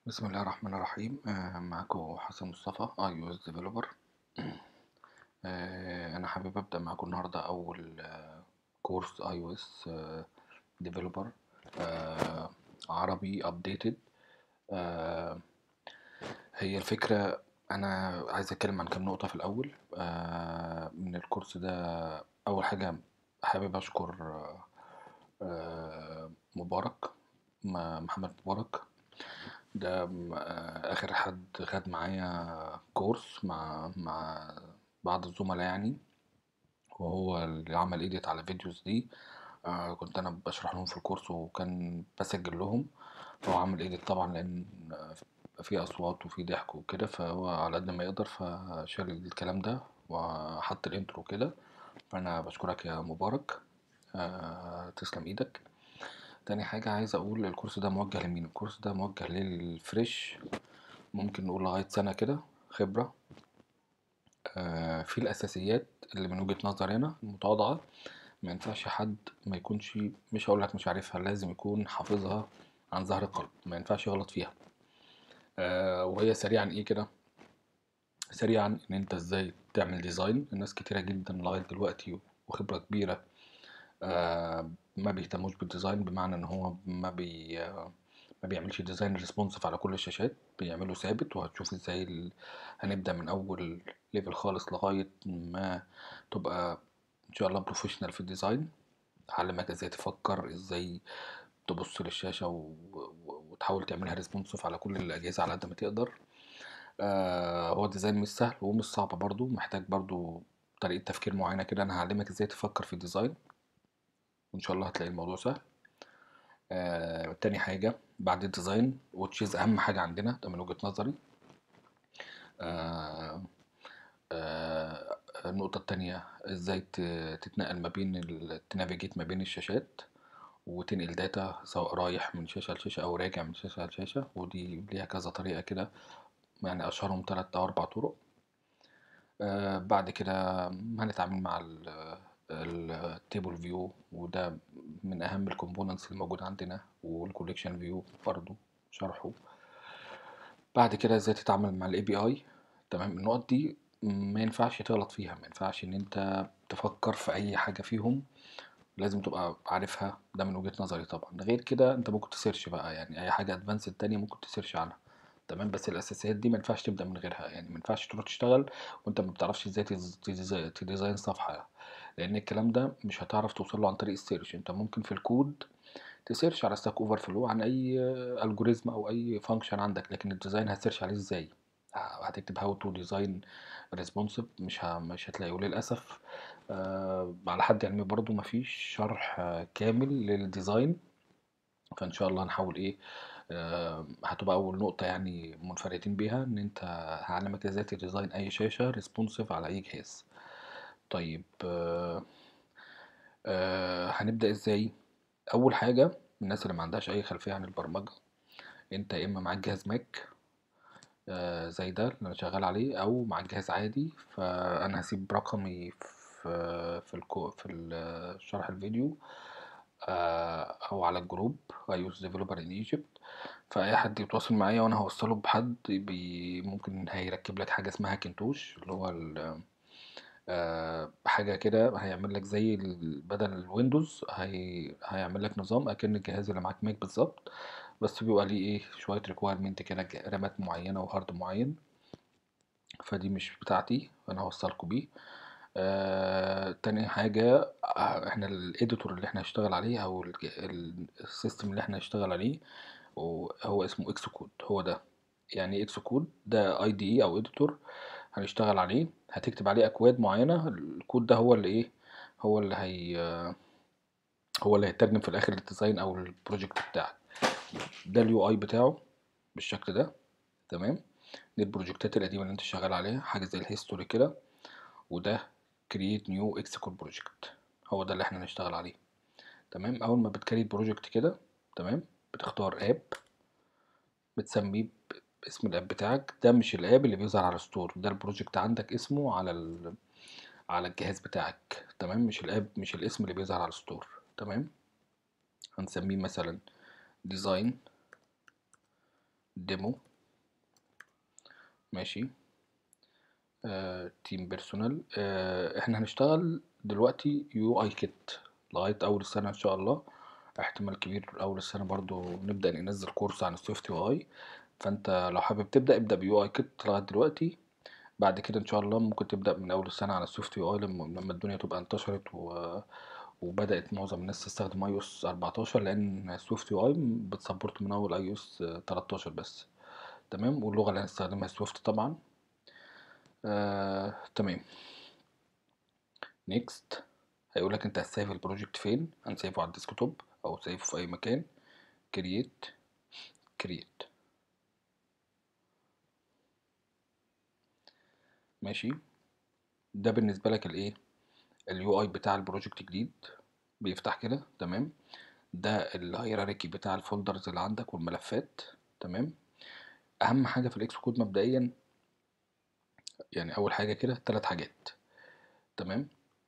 بسم الله الرحمن الرحيم آه، معاكم حسن مصطفى اي او اس ديفلوبر انا حابب ابدا معاكم النهارده اول آه، كورس اي او اس ديفلوبر عربي ابديتد هي الفكره انا عايز اتكلم عن كام نقطه في الاول آه، من الكورس ده اول حاجه حابب اشكر آه، آه، مبارك م- محمد مبارك ده م- آه، آخر حد خد معايا كورس مع مع بعض الزملاء يعني وهو اللي عمل ايديت على فيديوز دي آه كنت انا بشرح لهم في الكورس وكان بسجل لهم هو عمل ايديت طبعا لان آه، في اصوات وفي ضحك وكده فهو على قد ما يقدر فشال الكلام ده وحط الانترو كده فانا بشكرك يا مبارك آه تسلم ايدك تاني حاجة عايز أقول الكورس ده موجه لمين الكورس ده موجه للفريش ممكن نقول لغاية سنة كده خبرة آه في الأساسيات اللي من وجهة نظري أنا المتواضعة ما ينفعش حد ما يكونش مش هقول لك مش عارفها لازم يكون حافظها عن ظهر قلب ما ينفعش يغلط فيها آه وهي سريعا ايه كده سريعا ان انت ازاي تعمل ديزاين الناس كتيرة جدا لغاية دلوقتي وخبرة كبيرة آه ما بيهتموش بالديزاين بمعنى ان هو ما بي آه ما بيعملش ديزاين ريسبونسيف على كل الشاشات بيعمله ثابت وهتشوف ازاي ال... هنبدأ من اول ليفل خالص لغاية ما تبقى ان شاء الله بروفيشنال في الديزاين هعلمك ازاي تفكر ازاي تبص للشاشة و... و- وتحاول تعملها ريسبونسيف على كل الأجهزة على قد ما تقدر آه هو الديزاين مش سهل ومش صعب برضو محتاج برضو طريقة تفكير معينة كده أنا هعلمك ازاي تفكر في الديزاين وإن شاء الله هتلاقي الموضوع سهل آه تاني حاجة بعد الديزاين وتشيز أهم حاجة عندنا ده من وجهة نظري آه آه النقطة التانية ازاي ت- تتنقل ما بين ال- تنافيجيت ما بين الشاشات وتنقل داتا سواء رايح من شاشة لشاشة أو راجع من شاشة لشاشة ودي ليها كذا طريقة كده يعني أشهرهم تلات أو أربع طرق آه بعد كده هنتعامل مع التيبل فيو وده من أهم الكومبوننتس الموجودة عندنا والكوليكشن فيو برضو شرحه بعد كده ازاي تتعامل مع الاي بي اي تمام النقط دي ما ينفعش تغلط فيها ما ينفعش ان انت تفكر في اي حاجة فيهم لازم تبقى عارفها ده من وجهة نظري طبعا غير كده انت ممكن تسيرش بقى يعني اي حاجة ادفانسد تانية ممكن تسيرش عنها تمام بس الاساسيات دي ما ينفعش تبدا من غيرها يعني ما ينفعش تروح تشتغل وانت ما بتعرفش ازاي تز- تديزاين تديزاين صفحه لان الكلام ده مش هتعرف توصل له عن طريق السيرش انت ممكن في الكود تسيرش على ستاك اوفر فلو عن اي الجوريزم او اي فانكشن عندك لكن الديزاين هتسيرش عليه ازاي هتكتب هاو تو ديزاين ريسبونسيف مش ه... مش هتلاقيه وللاسف آه على حد علمي برضو مفيش شرح آه، كامل للديزاين فان شاء الله هنحاول ايه آه، هتبقى اول نقطة يعني منفردين بيها ان انت هعلمك ازاي تديزاين اي شاشة ريسبونسيف على اي جهاز طيب آه، آه، هنبدأ ازاي اول حاجة الناس اللي ما عندهاش اي خلفية عن البرمجة انت يا اما معاك جهاز ماك آه، زي ده اللي انا شغال عليه او معاك جهاز عادي فانا هسيب رقمي في في الكو في ال- شرح الفيديو آه، او على الجروب iOS developer in Egypt فاي حد يتواصل معايا وانا هوصله بحد بي ممكن هيركب لك حاجه اسمها كنتوش اللي هو ال- آه، حاجه كده هيعمل لك زي ال- بدل الويندوز هي هيعمل لك نظام اكن الجهاز اللي معاك ماك بالظبط بس بيبقى ليه ايه شويه ريكويرمنت كده ج- رامات معينه وهارد معين فدي مش بتاعتي انا هوصلكوا بيه آه، تاني حاجة آه، احنا الاديتور اللي احنا هنشتغل عليه او الج- ال- السيستم اللي احنا هنشتغل عليه وهو اسمه اكس كود هو ده يعني ايه اكس كود ده اي دي اي او اديتور هنشتغل عليه هتكتب عليه اكواد معينة الكود ده هو اللي ايه هو اللي هي هو اللي هيترجم في الاخر الديزاين او البروجكت بتاعك ده اليو اي بتاعه بالشكل ده تمام دي البروجكتات القديمة اللي انت شغال عليها حاجة زي الهيستوري كده وده create new xcode project هو ده اللي احنا هنشتغل عليه تمام اول ما بتكريت بروجكت كده تمام بتختار اب بتسميه باسم الاب بتاعك ده مش الاب اللي بيظهر على ستور ده البروجكت عندك اسمه على ال... على الجهاز بتاعك تمام مش الاب مش الاسم اللي بيظهر على الستور تمام هنسميه مثلا ديزاين ديمو ماشي تيم بيرسونال احنا هنشتغل دلوقتي يو اي كيت لغاية اول السنة ان شاء الله احتمال كبير اول السنة برضو نبدأ ننزل كورس عن السويفت يو اي فانت لو حابب تبدأ ابدأ بيو اي كيت لغاية دلوقتي بعد كده ان شاء الله ممكن تبدأ من اول السنة على السويفت يو اي لما لما الدنيا تبقى انتشرت و... وبدأت معظم الناس تستخدم اي او اس 14 لان سويفت يو اي بتسبورت من اول اي او اس 13 بس تمام واللغة اللي هنستخدمها سويفت طبعا آه، تمام نيكست هيقولك انت هتسيف البروجكت فين هنسيفه على الديسكتوب او سيفه في اي مكان كرييت كرييت ماشي ده بالنسبة لك الايه اليو اي بتاع البروجكت جديد بيفتح كده تمام ده الهيراركي بتاع الفولدرز اللي عندك والملفات تمام اهم حاجة في الاكس كود مبدئيا يعني اول حاجة كده تلات حاجات تمام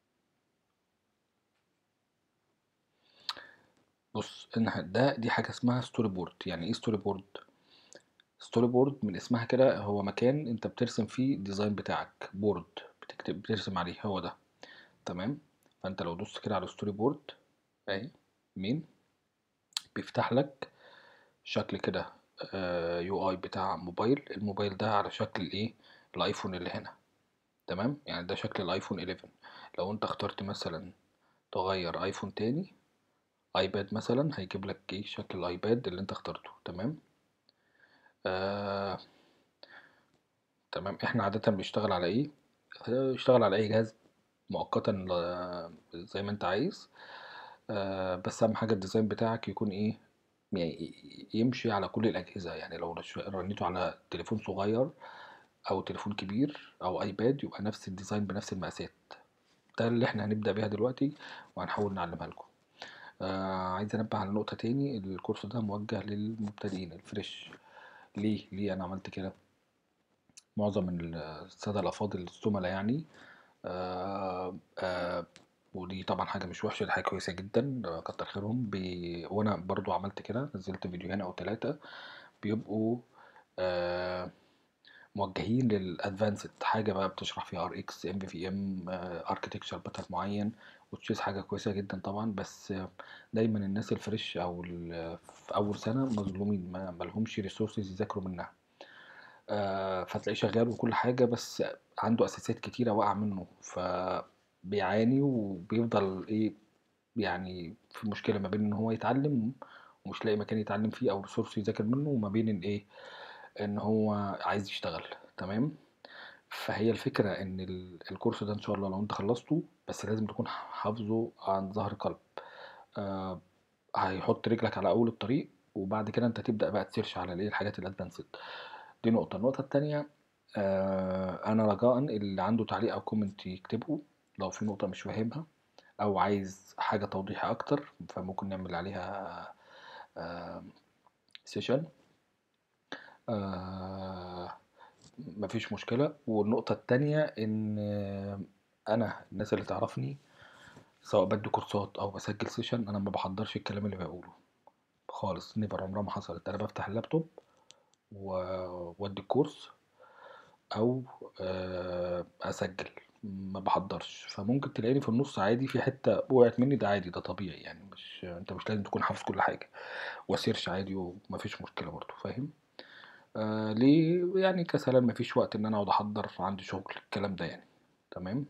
بص ان ده دي حاجة اسمها ستوري بورد يعني ايه ستوري بورد ستوري بورد من اسمها كده هو مكان انت بترسم فيه الديزاين بتاعك بورد بتكتب بترسم عليه هو ده تمام فانت لو دوست كده على ستوري بورد اهي مين بيفتح لك شكل كده يو اي بتاع موبايل الموبايل ده على شكل ايه الايفون اللي هنا تمام يعني ده شكل الايفون 11 لو انت اخترت مثلا تغير ايفون تاني ايباد مثلا هيجيب لك ايه شكل الايباد اللي انت اخترته تمام آه تمام احنا عادة بنشتغل على ايه آه، اشتغل على اي جهاز مؤقتا ل- زي ما انت عايز آه بس اهم حاجة الديزاين بتاعك يكون ايه يعني يمشي على كل الاجهزة يعني لو رش- رنيته على تليفون صغير او تليفون كبير او ايباد يبقى نفس الديزاين بنفس المقاسات ده اللي احنا هنبدأ بيها دلوقتي وهنحاول نعلمها لكم آه عايز انبه على نقطة تاني الكورس ده موجه للمبتدئين الفريش ليه ليه انا عملت كده معظم السادة الافاضل الزملاء يعني آه آه ودي طبعا حاجة مش وحشة دي حاجة كويسة جدا آه، كتر خيرهم بي... وانا برضو عملت كده نزلت فيديوهين او ثلاثة بيبقوا آه موجهين للادفانسد حاجه بقى بتشرح فيها ار اكس ام في ام اركتكتشر باتر معين وتشيز حاجه كويسه جدا طبعا بس آه، دايما الناس الفريش او ال- في اول سنه مظلومين ما ملهمش ريسورسز يذاكروا منها آه، فتلاقيه شغال وكل حاجه بس عنده اساسيات كتيره واقع منه فبيعاني وبيفضل ايه يعني في مشكله ما بين ان هو يتعلم ومش لاقي مكان يتعلم فيه او ريسورس يذاكر منه وما بين ان ايه ان هو عايز يشتغل تمام فهي الفكرة ان ال- الكورس ده ان شاء الله لو انت خلصته بس لازم تكون حافظه عن ظهر قلب آه هيحط رجلك على اول الطريق وبعد كده انت تبدأ بقى تسيرش على الايه الحاجات الادفانسد دي نقطة النقطة التانية آه انا رجاء اللي عنده تعليق او كومنت يكتبه لو في نقطة مش فاهمها او عايز حاجة توضيحي اكتر فممكن نعمل عليها آه سيشن آه مفيش مشكلة والنقطة التانية إن أنا الناس اللي تعرفني سواء بدي كورسات أو بسجل سيشن أنا ما بحضرش الكلام اللي بقوله خالص نيفر عمرها ما حصلت أنا بفتح اللابتوب و- وأدي الكورس أو آه، أسجل ما بحضرش فممكن تلاقيني في النص عادي في حتة وقعت مني ده عادي ده طبيعي يعني مش أنت مش لازم تكون حافظ كل حاجة وأسيرش عادي ومفيش مشكلة برضه فاهم آه ليه يعني كسلا مفيش وقت ان انا اقعد احضر عندي شغل الكلام ده يعني تمام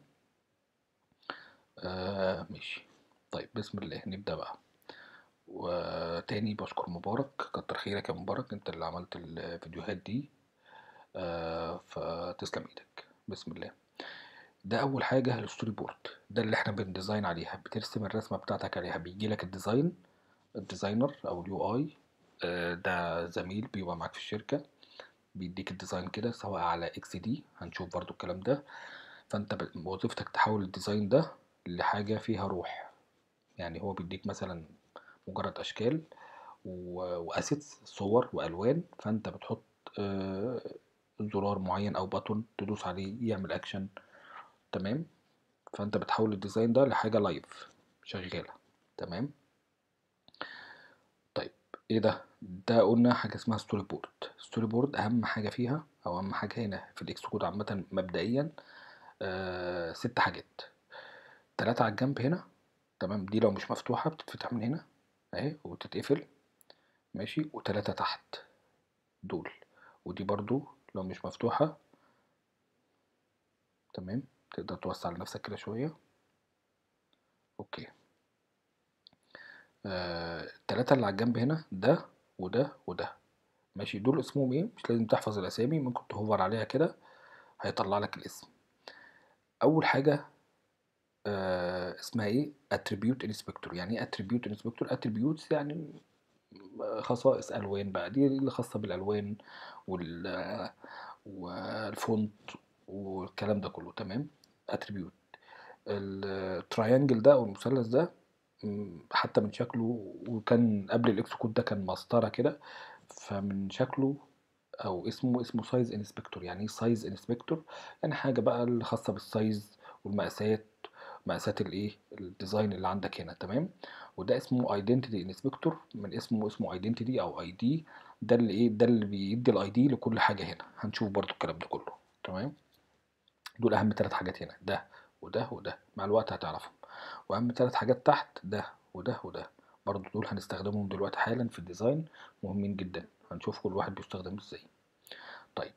آه ماشي طيب بسم الله نبدأ بقى وتاني بشكر مبارك كتر خيرك يا مبارك انت اللي عملت الفيديوهات دي آه فتسلم ايدك بسم الله ده اول حاجة الستوري بورد ده اللي احنا بنديزاين عليها بترسم الرسمة بتاعتك عليها بيجيلك الديزاين الديزاينر او اليو اي ده زميل بيبقى معاك في الشركة بيديك الديزاين كده سواء على اكس دي هنشوف برضو الكلام ده فانت ب- وظيفتك تحول الديزاين ده لحاجة فيها روح يعني هو بيديك مثلا مجرد اشكال واسيتس صور والوان فانت بتحط آه، زرار معين او باتون تدوس عليه يعمل اكشن تمام فانت بتحول الديزاين ده لحاجة لايف شغالة تمام طيب ايه ده ده قلنا حاجة اسمها ستوري بورد ستوري بورد أهم حاجة فيها أو أهم حاجة هنا في الإكسكود عامة مبدئيا آه ست حاجات تلاتة على الجنب هنا تمام دي لو مش مفتوحة بتتفتح من هنا أهي وتتقفل ماشي وتلاتة تحت دول ودي برضو لو مش مفتوحة تمام تقدر توسع لنفسك كده شوية اوكي آه، التلاتة اللي على الجنب هنا ده وده وده ماشي دول اسمهم ايه مش لازم تحفظ الاسامي ممكن تهوفر عليها كده هيطلع لك الاسم اول حاجة آه اسمها ايه attribute inspector يعني ايه attribute inspector attributes يعني خصائص الوان بقى دي اللي خاصة بالالوان وال والفونت والكلام ده كله تمام attribute التراينجل ده او المثلث ده م، حتى من شكله وكان قبل الاكس كود ده كان مسطره كده فمن شكله او اسمه اسمه سايز انسبكتور يعني ايه سايز انسبكتور يعني حاجه بقى اللي خاصه بالسايز والمقاسات مقاسات الايه الديزاين اللي عندك هنا تمام وده اسمه ايدنتيتي انسبكتور من اسمه اسمه ايدنتيتي او اي دي ده اللي ايه ده اللي بيدي الاي دي لكل حاجه هنا هنشوف برضو الكلام ده كله تمام دول اهم ثلاث حاجات هنا ده وده وده مع الوقت هتعرفهم واهم ثلاث حاجات تحت ده وده وده برضو دول هنستخدمهم دلوقتي حالا في الديزاين مهمين جدا هنشوف كل واحد بيستخدم ازاي طيب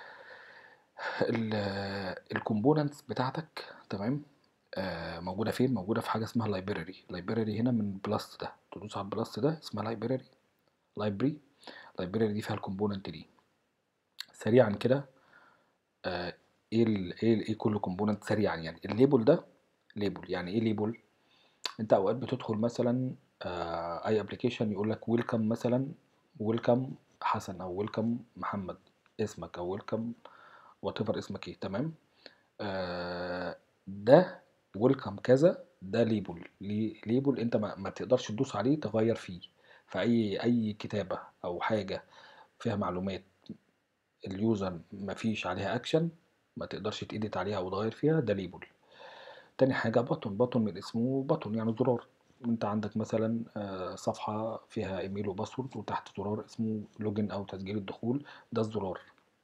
الكومبوننتس بتاعتك تمام آه موجوده فين موجوده في حاجه اسمها لايبراري لايبراري هنا من بلس ده تدوس على البلس ده اسمها لايبراري لايبرري لايبراري دي فيها الكومبوننت دي سريعا كده آه ايه ال ايه ال ايه كل كومبوننت سريعا يعني الليبل ده ليبل يعني ايه ليبل انت اوقات بتدخل مثلا آه اي ابلكيشن يقول لك ويلكم مثلا ويلكم حسن او ويلكم محمد اسمك او ويلكم وات ايفر اسمك ايه تمام آه ده ويلكم كذا ده ليبل ليبل انت ما, ما تقدرش تدوس عليه تغير فيه فاي اي كتابه او حاجه فيها معلومات اليوزر ما فيش عليها اكشن ما تقدرش تإيديت عليها او تغير فيها ده ليبل تاني حاجة بطن بطن من اسمه بطن يعني زرار انت عندك مثلا آه، صفحة فيها ايميل وباسورد وتحت زرار اسمه لوجن او تسجيل الدخول ده الزرار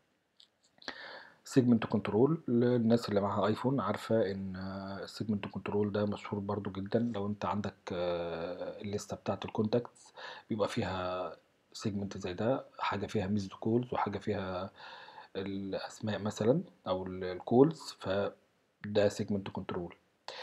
سيجمنت كنترول للناس اللي معاها ايفون عارفة ان السيجمنت كنترول ده مشهور برضو جدا لو انت عندك آه، الليستة بتاعت الكونتاكتس بيبقى فيها سيجمنت زي ده حاجة فيها ميزد كولز وحاجة فيها الاسماء مثلا او الكولز فده سيجمنت كنترول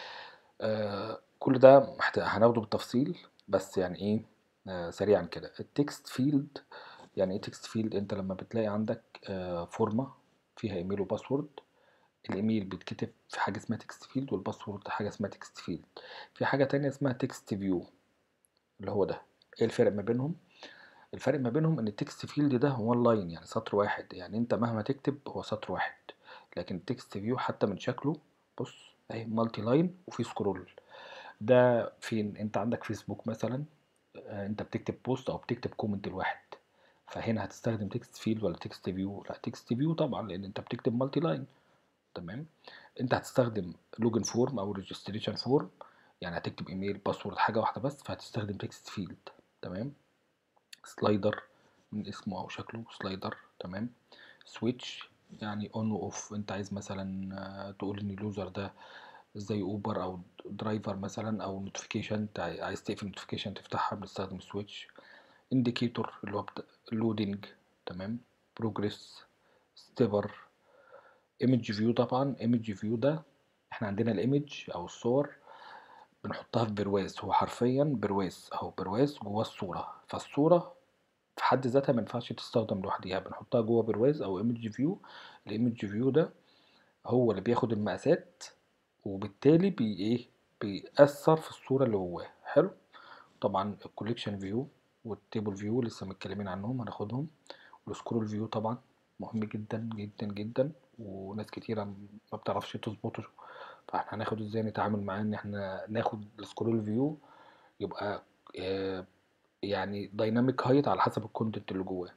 آه كل ده محتاج هناخده بالتفصيل بس يعني ايه آه سريعا كده التكست فيلد يعني ايه تكست فيلد انت لما بتلاقي عندك آه فورمة فيها ايميل وباسورد الايميل بيتكتب في حاجة اسمها تكست فيلد والباسورد حاجة اسمها تكست فيلد في حاجة تانية اسمها تكست فيو اللي هو ده ايه الفرق ما بينهم الفرق ما بينهم ان التكست فيلد ده هو لاين يعني سطر واحد يعني انت مهما تكتب هو سطر واحد لكن التكست فيو حتى من شكله بص اهي مالتي لاين وفي سكرول ده فين انت عندك فيسبوك مثلا آه، انت بتكتب بوست او بتكتب كومنت لواحد فهنا هتستخدم تكست فيلد ولا تكست فيو لا تكست فيو طبعا لان انت بتكتب مالتي لاين تمام انت هتستخدم لوجن فورم او ريجستريشن فورم يعني هتكتب ايميل باسورد حاجه واحده بس فهتستخدم تكست فيلد تمام سلايدر من اسمه او شكله سلايدر تمام سويتش يعني اون واوف انت عايز مثلا آه، تقول ان اليوزر ده زي اوبر او درايفر مثلا او نوتيفيكيشن عايز تقفل نوتيفيكيشن تفتحها بنستخدم سويتش انديكيتور اللي هو لودنج تمام بروجريس ستيبر ايمج فيو طبعا ايمج فيو ده احنا عندنا الايمج او الصور بنحطها في برواز هو حرفيا برواز اهو برواز جوه الصورة فالصورة في حد ذاتها ما ينفعش تستخدم لوحديها بنحطها جوه برواز او ايمج فيو الايمج فيو ده هو اللي بياخد المقاسات وبالتالي بي ايه بيأثر في الصورة اللي جواها حلو طبعا الكوليكشن فيو والتيبل فيو لسه متكلمين عنهم هناخدهم والسكرول فيو طبعا مهم جدا جدا جدا وناس كتيرة ما بتعرفش تظبطه فاحنا هناخد ازاي نتعامل معاه ان احنا ناخد السكرول فيو يبقى آه، يعني دايناميك هايت على حسب الكونتنت اللي جواه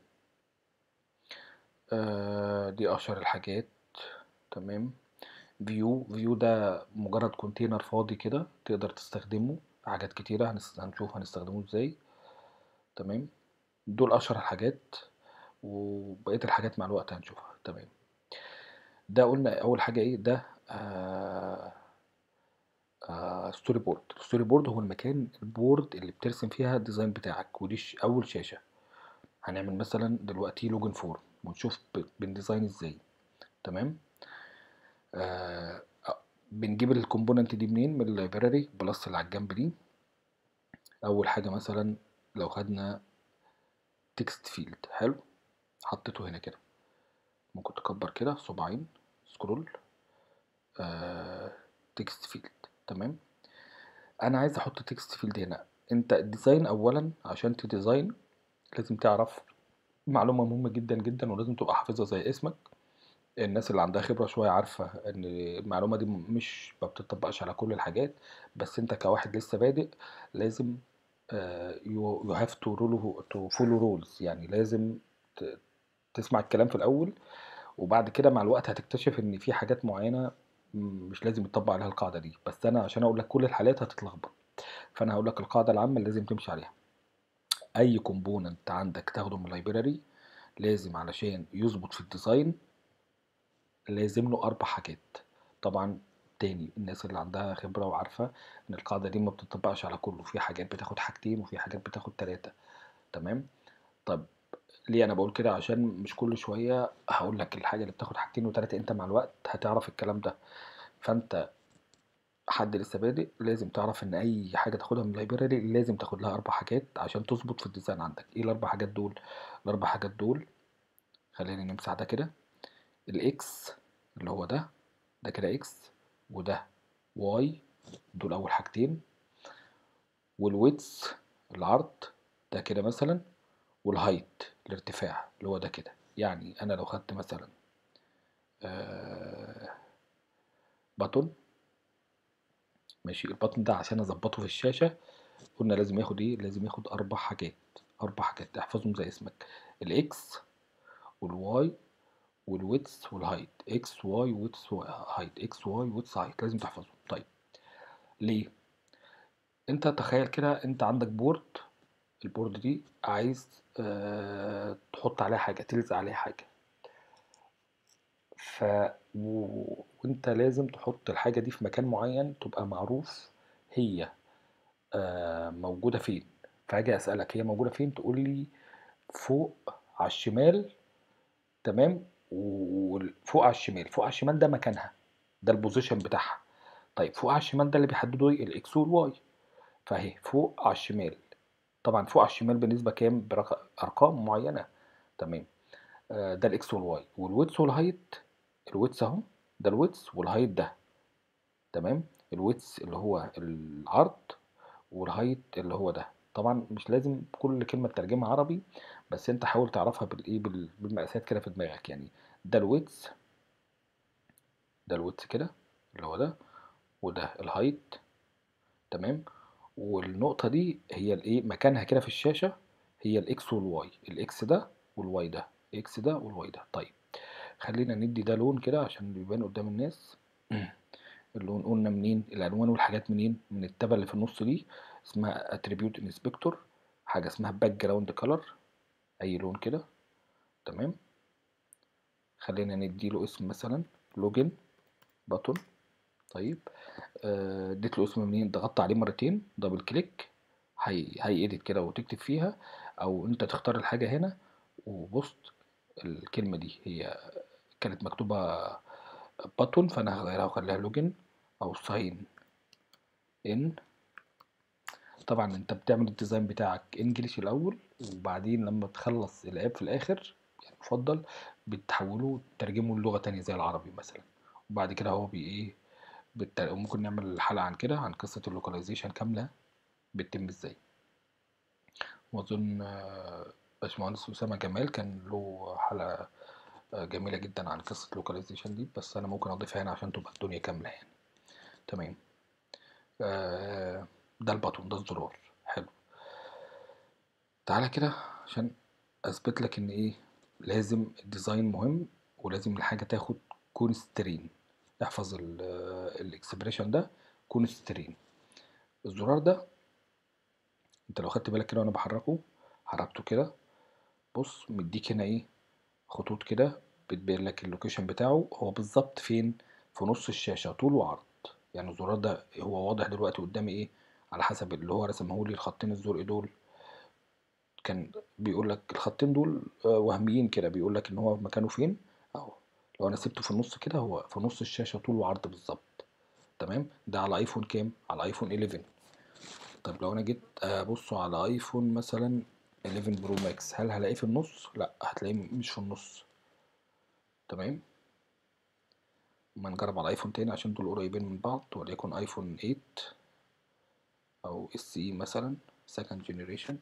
آه، دي اشهر الحاجات تمام فيو فيو ده مجرد كونتينر فاضي كده تقدر تستخدمه في حاجات كتيرة هنس- هنشوف هنستخدمه ازاي تمام دول اشهر الحاجات وبقيه الحاجات مع الوقت هنشوفها تمام ده قلنا اول حاجه ايه ده آه آه ستوري بورد الستوري بورد هو المكان البورد اللي بترسم فيها الديزاين بتاعك ودي ش- اول شاشه هنعمل مثلا دلوقتي لوجن فورم ونشوف ب- بنديزاين ازاي تمام آه آه، بنجيب الكومبوننت دي منين من اللايبراري بلس اللي على الجنب دي اول حاجه مثلا لو خدنا تكست فيلد حلو حطيته هنا كده ممكن تكبر كده صباعين سكرول آه تكست فيلد تمام انا عايز احط تكست فيلد هنا انت الديزاين اولا عشان تديزاين لازم تعرف معلومة مهمة جدا جدا ولازم تبقى حافظها زي اسمك الناس اللي عندها خبرة شوية عارفة ان المعلومة دي مش ما بتطبقش على كل الحاجات بس انت كواحد لسه بادئ لازم يو يو هاف تو رول تو فولو رولز يعني لازم ت- تسمع الكلام في الاول وبعد كده مع الوقت هتكتشف ان في حاجات معينة مش لازم يطبق عليها القاعدة دي بس انا عشان اقول لك كل الحالات هتتلخبط فانا هقول لك القاعدة العامة اللي لازم تمشي عليها اي كومبوننت عندك تاخده من اللايبراري لازم علشان يظبط في الديزاين لازم له اربع حاجات طبعا تاني الناس اللي عندها خبرة وعارفة ان القاعدة دي ما بتطبقش على كله في حاجات بتاخد حاجتين وفي حاجات بتاخد تلاتة تمام طب ليه انا بقول كده عشان مش كل شوية هقول لك الحاجة اللي بتاخد حاجتين وتلاتة انت مع الوقت هتعرف الكلام ده فانت حد لسه بادئ لازم تعرف ان اي حاجه تاخدها من اللايبراري لازم تاخد لها اربع حاجات عشان تظبط في الديزاين عندك ايه الاربع حاجات دول الاربع حاجات دول خلينا نمسح ده كده الاكس اللي هو ده ده كده اكس وده واي دول اول حاجتين والويتس العرض ده كده مثلا والهايت الارتفاع اللي هو ده كده يعني انا لو خدت مثلا آه باتون ماشي الباتون ده عشان اظبطه في الشاشه قلنا لازم ياخد ايه لازم ياخد اربع حاجات اربع حاجات احفظهم زي اسمك الاكس والواي والويتس والهايت اكس واي ويتس هايت اكس واي ويتس هايت لازم تحفظهم طيب ليه انت تخيل كده انت عندك بورد البورد دي عايز اه تحط عليها حاجه تلزق عليها حاجه ف و... وانت لازم تحط الحاجه دي في مكان معين تبقى معروف هي آه موجوده فين فاجي اسالك هي موجوده فين تقول لي فوق على الشمال تمام وفوق على الشمال فوق على الشمال ده مكانها ده البوزيشن بتاعها طيب فوق على الشمال ده اللي بيحدده ايه الاكس والواي فاهي فوق على الشمال طبعا فوق على الشمال بنسبة كام بأرقام معينة تمام آه ده الاكس والواي والويتس والهايت الويتس اهو ده الويتس والهايت ده تمام الويتس اللي هو العرض والهايت اللي هو ده طبعا مش لازم كل كلمة تترجمها عربي بس انت حاول تعرفها بالايه بالمقاسات كده في دماغك يعني ده الويتس ده الويتس كده اللي هو ده وده الهايت تمام والنقطة دي هي الايه مكانها كده في الشاشة هي الاكس والواي الاكس ده والواي ده اكس ده والواي ده طيب خلينا ندي ده لون كده عشان يبان قدام الناس اللون قلنا منين الالوان والحاجات منين من التبة اللي في النص دي اسمها اتريبيوت انسبكتور حاجة اسمها باك جراوند كلر اي لون كده تمام خلينا نديله اسم مثلا لوجن باتون طيب اديت له اسم منين ضغطت عليه مرتين دبل كليك هي هي اديت كده وتكتب فيها او انت تختار الحاجه هنا وبص الكلمه دي هي كانت مكتوبه باتون فانا هغيرها واخليها لوجن او ساين ان طبعا انت بتعمل الديزاين بتاعك انجليش الاول وبعدين لما تخلص الاب في الاخر يعني يفضل بتحوله ترجمه للغه تانية زي العربي مثلا وبعد كده هو بي ايه بالت... ممكن نعمل حلقة عن كده عن قصة اللوكاليزيشن كاملة بتتم ازاي واظن باشمهندس أسامة جمال كان له حلقة جميلة جدا عن قصة اللوكاليزيشن دي بس أنا ممكن أضيفها هنا عشان تبقى الدنيا كاملة يعني تمام ده البطن ده الزرار حلو تعالى كده عشان أثبت لك إن إيه لازم الديزاين مهم ولازم الحاجة تاخد كونسترين احفظ الاكسبريشن ده كونسترين الزرار ده انت لو خدت بالك كده وانا بحركه حركته كده بص مديك هنا ايه خطوط كده بتبين لك اللوكيشن بتاعه هو بالظبط فين في نص الشاشة طول وعرض يعني الزرار ده هو واضح دلوقتي قدامي ايه على حسب اللي هو رسمهولي الخطين الزرق دول كان بيقول لك الخطين دول آه، وهميين كده بيقول لك ان هو مكانه فين اهو لو انا سبته في النص كده هو في نص الشاشة طول وعرض بالظبط تمام ده على ايفون كام على ايفون 11 طب لو انا جيت ابص على ايفون مثلا 11 برو ماكس هل هلاقيه في النص لا هتلاقيه مش في النص تمام ما نجرب على ايفون تاني عشان دول قريبين من بعض وليكن ايفون 8 او اس اي مثلا second generation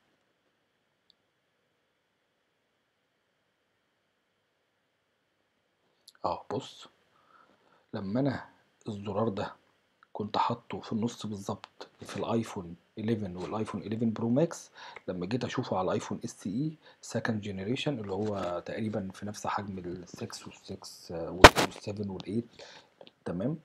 اه بص لما انا الزرار ده كنت حاطه في النص بالظبط في الايفون 11 والايفون 11 برو ماكس لما جيت اشوفه على الايفون اس اي سكند جنريشن اللي هو تقريبا في نفس حجم ال 6 وال 6 وال 7 وال 8 تمام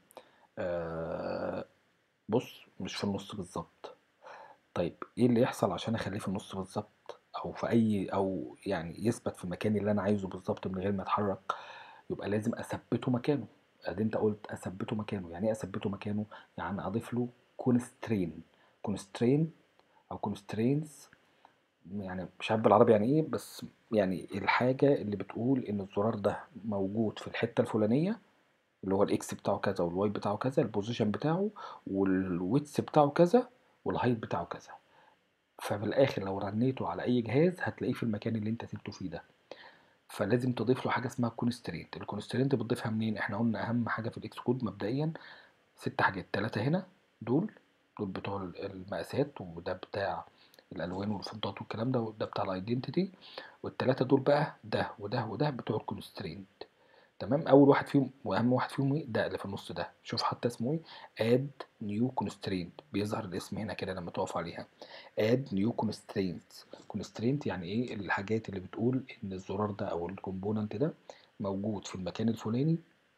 آه بص مش في النص بالظبط طيب ايه اللي يحصل عشان اخليه في النص بالظبط او في اي او يعني يثبت في المكان اللي انا عايزه بالظبط من غير ما يتحرك يبقى لازم اثبته مكانه ادي انت قلت اثبته مكانه يعني ايه اثبته مكانه يعني اضيف له كونسترين كونسترين او كونسترينز يعني مش عارف بالعربي يعني ايه بس يعني الحاجة اللي بتقول ان الزرار ده موجود في الحتة الفلانية اللي هو الاكس بتاعه كذا والواي بتاعه كذا البوزيشن بتاعه والويتس بتاعه كذا والهايت بتاعه كذا ففي الاخر لو رنيته على اي جهاز هتلاقيه في المكان اللي انت سبته فيه ده فلازم تضيف له حاجه اسمها كونسترينت الكونسترينت بتضيفها منين احنا قلنا اهم حاجه في الاكس كود مبدئيا ست حاجات ثلاثه هنا دول دول بتوع المقاسات وده بتاع الالوان والفونتات والكلام ده وده بتاع الايدنتيتي والثلاثه دول بقى ده وده وده بتوع الكونسترينت تمام اول واحد فيهم واهم واحد فيهم ايه ده اللي في النص ده شوف حتى اسمه ايه اد نيو كونسترينت بيظهر الاسم هنا كده لما تقف عليها اد نيو كونسترينت كونسترينت يعني ايه الحاجات اللي بتقول ان الزرار ده او الكومبوننت ده موجود في المكان الفلاني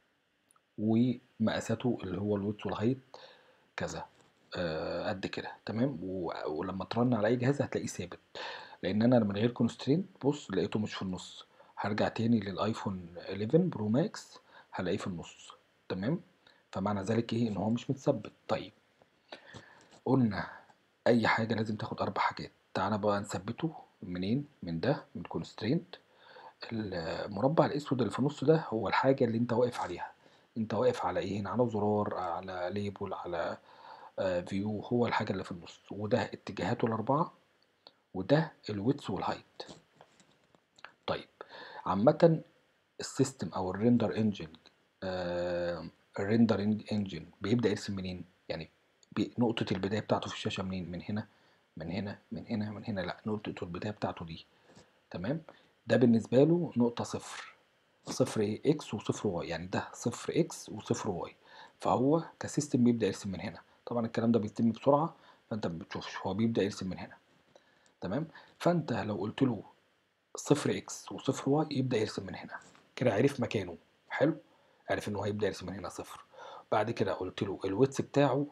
ومقاساته اللي هو الويدث والهايت كذا آه قد كده تمام و- ولما ترن على اي جهاز هتلاقيه ثابت لان انا من غير كونسترينت بص لقيته مش في النص هرجع تاني للايفون 11 برو ماكس هلاقيه في النص تمام فمعنى ذلك ايه ان هو مش متثبت طيب قلنا اي حاجه لازم تاخد اربع حاجات تعالى بقى نثبته منين من ده من كونسترينت المربع الاسود اللي في النص ده هو الحاجه اللي انت واقف عليها انت واقف على ايه هنا على زرار على ليبل على فيو هو الحاجه اللي في النص وده اتجاهاته الاربعه وده الويتس والهايت طيب عامة السيستم او الريندر انجن الريندر انجن بيبدأ يرسم منين يعني بي- نقطة البداية بتاعته في الشاشة منين من هنا من هنا من هنا من هنا لا نقطة البداية بتاعته دي تمام ده بالنسبة له نقطة صفر صفر ايه اكس وصفر واي يعني ده صفر اكس وصفر واي فهو كسيستم بيبدأ يرسم من هنا طبعا الكلام ده بيتم بسرعة فانت ما بتشوفش هو بيبدأ يرسم من هنا تمام فانت لو قلت له صفر اكس وصفر واي يبدأ يرسم من هنا كده عرف مكانه حلو عرف انه هيبدأ يرسم من هنا صفر بعد كده قلت له الويتس بتاعه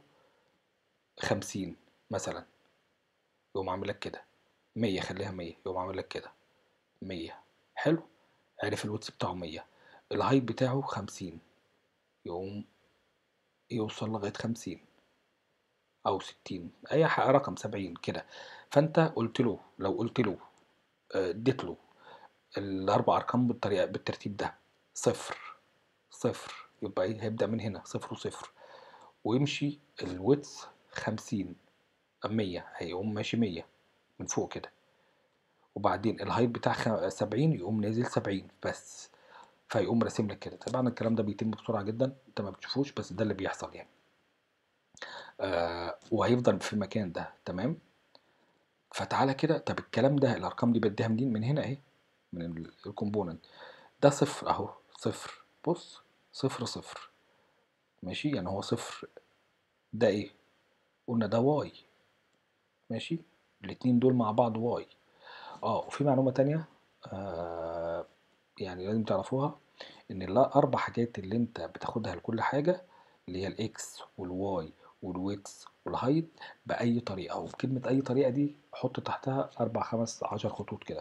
خمسين مثلا يقوم عامل لك كده مية خليها مية يقوم عامل لك كده مية حلو عرف الويتس بتاعه مية الهايت بتاعه خمسين يقوم يوصل لغاية خمسين أو ستين أي ح- رقم سبعين كده فأنت قلت له لو قلت له آه، اديت له الأربع أرقام بالطريقة بالترتيب ده صفر صفر يبقى إيه هيبدأ من هنا صفر وصفر ويمشي الويتس خمسين مية هيقوم ماشي مية من فوق كده وبعدين الهايت بتاع خ- سبعين يقوم نازل سبعين بس فيقوم راسم لك كده طبعا الكلام ده بيتم بسرعة جدا انت ما بتشوفوش بس ده اللي بيحصل يعني آه وهيفضل في المكان ده تمام فتعالى كده طب الكلام ده الارقام دي بديها منين من هنا اهي من الكومبوننت ده صفر اهو صفر بص صفر صفر ماشي يعني هو صفر ده ايه قلنا ده واي ماشي الاتنين دول مع بعض واي اه وفي معلومة تانية آه يعني لازم تعرفوها ان الاربع حاجات اللي انت بتاخدها لكل حاجة اللي هي الاكس والواي والويكس والهايت بأي طريقة وكلمة أي طريقة دي حط تحتها أربع خمس عشر خطوط كده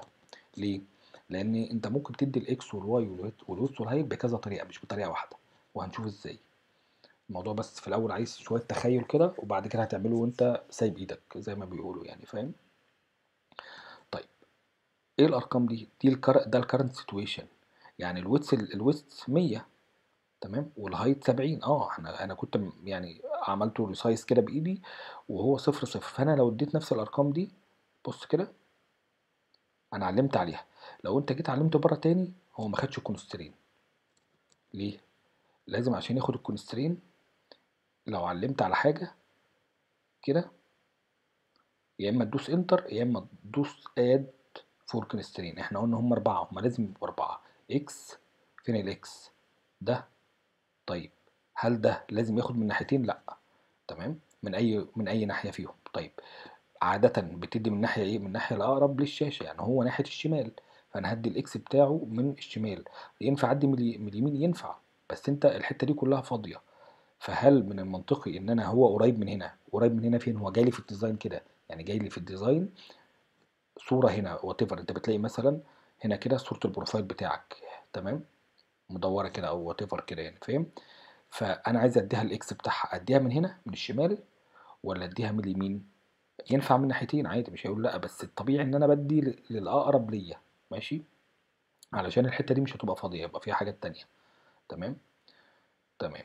ليه لان انت ممكن تدي الاكس والواي والويدث والهايت بكذا طريقه مش بطريقه واحده وهنشوف ازاي الموضوع بس في الاول عايز شويه تخيل كده وبعد كده هتعمله وانت سايب ايدك زي ما بيقولوا يعني فاهم طيب ايه الارقام دي دي الكر... ده الكرنت سيتويشن يعني الويتس الويتس 100 تمام والهايت 70 اه احنا انا كنت م- يعني عملته ريسايز كده بايدي وهو صفر صفر فانا لو اديت نفس الارقام دي بص كده انا علمت عليها لو انت جيت علمته بره تاني هو ما خدش الكونسترين ليه لازم عشان ياخد الكونسترين لو علمت على حاجه كده يا اما تدوس انتر يا اما تدوس اد فور كونسترين احنا قلنا هم اربعه هم لازم يبقوا اربعه اكس فين الاكس ده طيب هل ده لازم ياخد من ناحيتين لا تمام من اي من اي ناحيه فيهم طيب عاده بتدي من ناحيه ايه من الناحيه الاقرب للشاشه يعني هو ناحيه الشمال فانا هدي الاكس بتاعه من الشمال ينفع ادي من الي- من اليمين ينفع بس انت الحته دي كلها فاضيه فهل من المنطقي ان انا هو قريب من هنا قريب من هنا فين هو جاي لي في الديزاين كده يعني جاي لي في الديزاين صوره هنا وات انت بتلاقي مثلا هنا كده صوره البروفايل بتاعك تمام مدوره كده او وات كده يعني فاهم فانا عايز اديها الاكس بتاعها اديها من هنا من الشمال ولا اديها من اليمين ينفع من ناحيتين عادي مش هيقول لا بس الطبيعي ان انا بدي ل- للاقرب ليا ماشي علشان الحته دي مش هتبقى فاضيه يبقى فيها حاجات تانية تمام تمام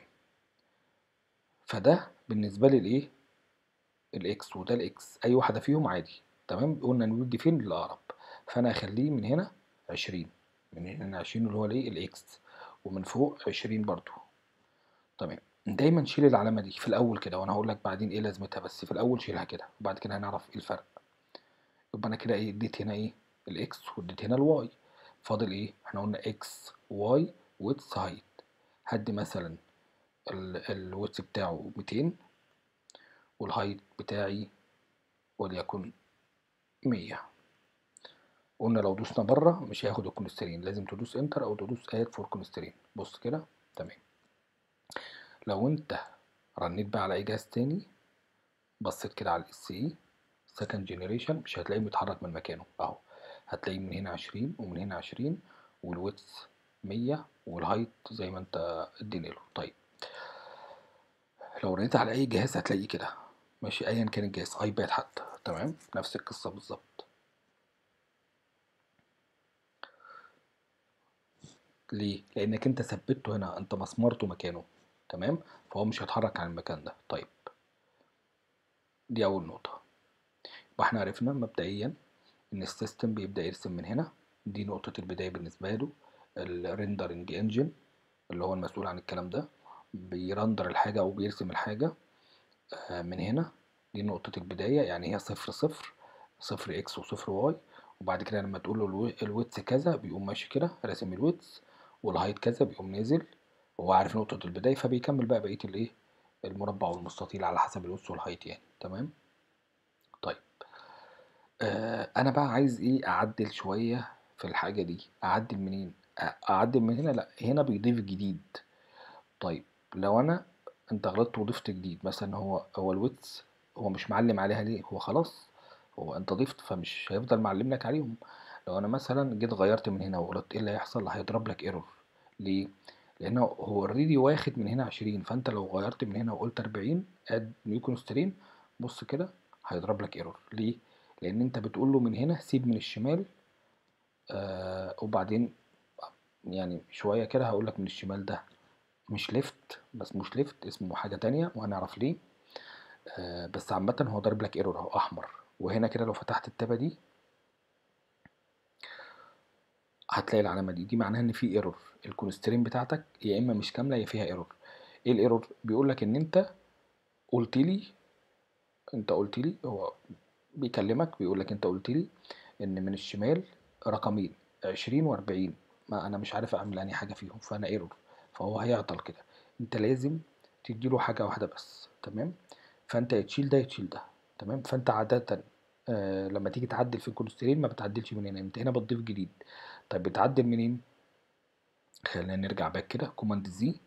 فده بالنسبه لي الايه الاكس وده الاكس اي واحده فيهم عادي تمام قلنا نودي فين للاقرب فانا هخليه من هنا 20 من هنا 20 اللي هو الايه الاكس ومن فوق 20 برضو تمام دايما شيل العلامه دي في الاول كده وانا هقول لك بعدين ايه لازمتها بس في الاول شيلها كده وبعد كده هنعرف ايه الفرق يبقى انا كده ايه اديت هنا ايه الاكس واديت هنا الواي فاضل ايه احنا قلنا اكس واي ويدث هايت هدي مثلا الويدث بتاعه 200 والهايت بتاعي وليكن 100 قلنا لو دوسنا بره مش هياخد الكونسترين لازم تدوس انتر او تدوس اد فور كونسترين بص كده تمام لو انت رنيت بقى على اي جهاز تاني بصيت كده على الاس اي سكند جنريشن مش هتلاقيه متحرك من مكانه اهو هتلاقيه من هنا عشرين ومن هنا عشرين والويدث مية والهايت زي ما انت اديني له طيب لو رنيت على اي جهاز هتلاقيه كده ماشي ايا كان الجهاز ايباد حتى تمام نفس القصة بالظبط ليه لانك انت ثبته هنا انت مسمرته مكانه تمام فهو مش هيتحرك عن المكان ده طيب دي اول نقطة يبقى احنا عرفنا مبدئيا ان السيستم بيبدأ يرسم من هنا دي نقطة البداية بالنسبة له الريندرنج انجن اللي هو المسؤول عن الكلام ده بيرندر الحاجة او بيرسم الحاجة آه، من هنا دي نقطة البداية يعني هي صفر صفر صفر اكس وصفر واي وبعد كده لما تقول له الو- الويتس كذا بيقوم ماشي كده راسم الويتس والهايت كذا بيقوم نازل وهو عارف نقطة البداية فبيكمل بقى بقية الايه المربع والمستطيل على حسب الويتس والهايت يعني تمام طيب آه انا بقى عايز ايه اعدل شوية في الحاجة دي اعدل منين أ- اعدل من هنا لا هنا بيضيف جديد طيب لو انا انت غلطت وضفت جديد مثلا هو هو الويتس هو مش معلم عليها ليه هو خلاص هو انت ضفت فمش هيفضل معلم لك عليهم لو انا مثلا جيت غيرت من هنا وقلت ايه اللي هيحصل هيضرب لك ايرور ليه لانه هو اوريدي واخد من هنا 20 فانت لو غيرت من هنا وقلت 40 اد نيو كونسترين بص كده هيضرب لك ايرور ليه لان انت بتقول له من هنا سيب من الشمال آه وبعدين يعني شويه كده هقول لك من الشمال ده مش ليفت بس مش ليفت اسمه حاجه تانية وهنعرف ليه آه بس عامه هو ضارب لك ايرور اهو احمر وهنا كده لو فتحت التابه دي هتلاقي العلامه دي دي معناها ان في ايرور الكونسترين بتاعتك يا اما مش كامله يا فيها ايرور ايه الايرور بيقول لك ان انت قلت لي انت قلت لي هو بيكلمك بيقول لك انت قلت لي ان من الشمال رقمين 20 و40 ما انا مش عارف اعمل انهي حاجه فيهم فانا ايرور فهو هيعطل كده انت لازم تديله حاجه واحده بس تمام فانت يا تشيل ده يا تشيل ده تمام فانت عاده آه لما تيجي تعدل في الكونسترين ما بتعدلش من هنا انت هنا بتضيف جديد طيب بتعدل منين خلينا نرجع باك كده كوماند زي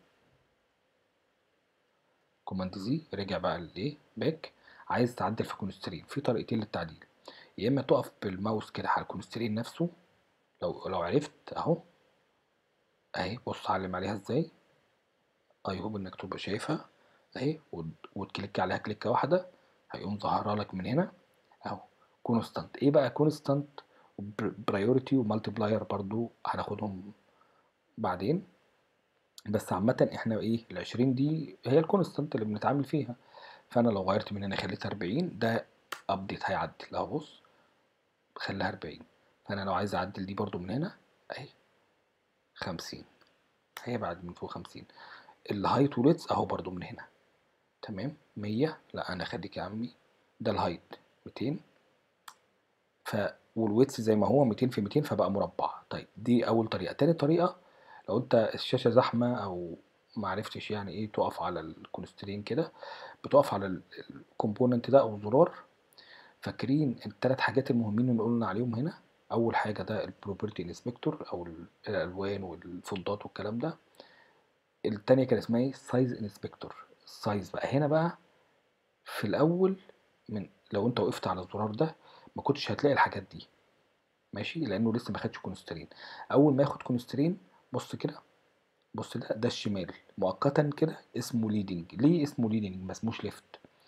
كوماند زي رجع بقى لايه باك عايز تعدل في كونسترين في طريقتين للتعديل يا اما تقف بالماوس كده على الكونسترين نفسه لو لو عرفت اهو اهي بص علم عليها ازاي اي هوب انك تبقى شايفها اهي وت- وتكليك عليها كليكه واحده هيقوم ظاهرة لك من هنا اهو كونستانت ايه بقى كونستانت برايورتي ومالتيبلاير برضو هناخدهم بعدين بس عامة احنا ايه العشرين دي هي الكونستانت اللي بنتعامل فيها فانا لو غيرت من هنا خليتها اربعين ده ابديت هيعدل اهو بص خليها اربعين فانا لو عايز اعدل دي برضو من هنا اهي خمسين هيبعد من فوق خمسين الهايت والويتس اهو برضو من هنا تمام مية لا انا خليك يا عمي ده الهايت ميتين ف والويتس زي ما هو 200 في 200 فبقى مربع طيب دي اول طريقه تاني طريقه لو انت الشاشه زحمه او ما عرفتش يعني ايه تقف على الكونسترين كده بتقف على الكومبوننت ده او الزرار فاكرين الثلاث حاجات المهمين اللي قلنا عليهم هنا اول حاجه ده البروبرتي انسبكتور او ال- الالوان والفونتات والكلام ده التانية كان اسمها ايه سايز انسبكتور السايز بقى هنا بقى في الاول من لو انت وقفت على الزرار ده ما كنتش هتلاقي الحاجات دي ماشي لانه لسه ما خدش كونسترين اول ما ياخد كونسترين بص كده بص ده ده الشمال مؤقتا كده اسمه ليدنج ليه اسمه ليدنج ما اسموش ليفت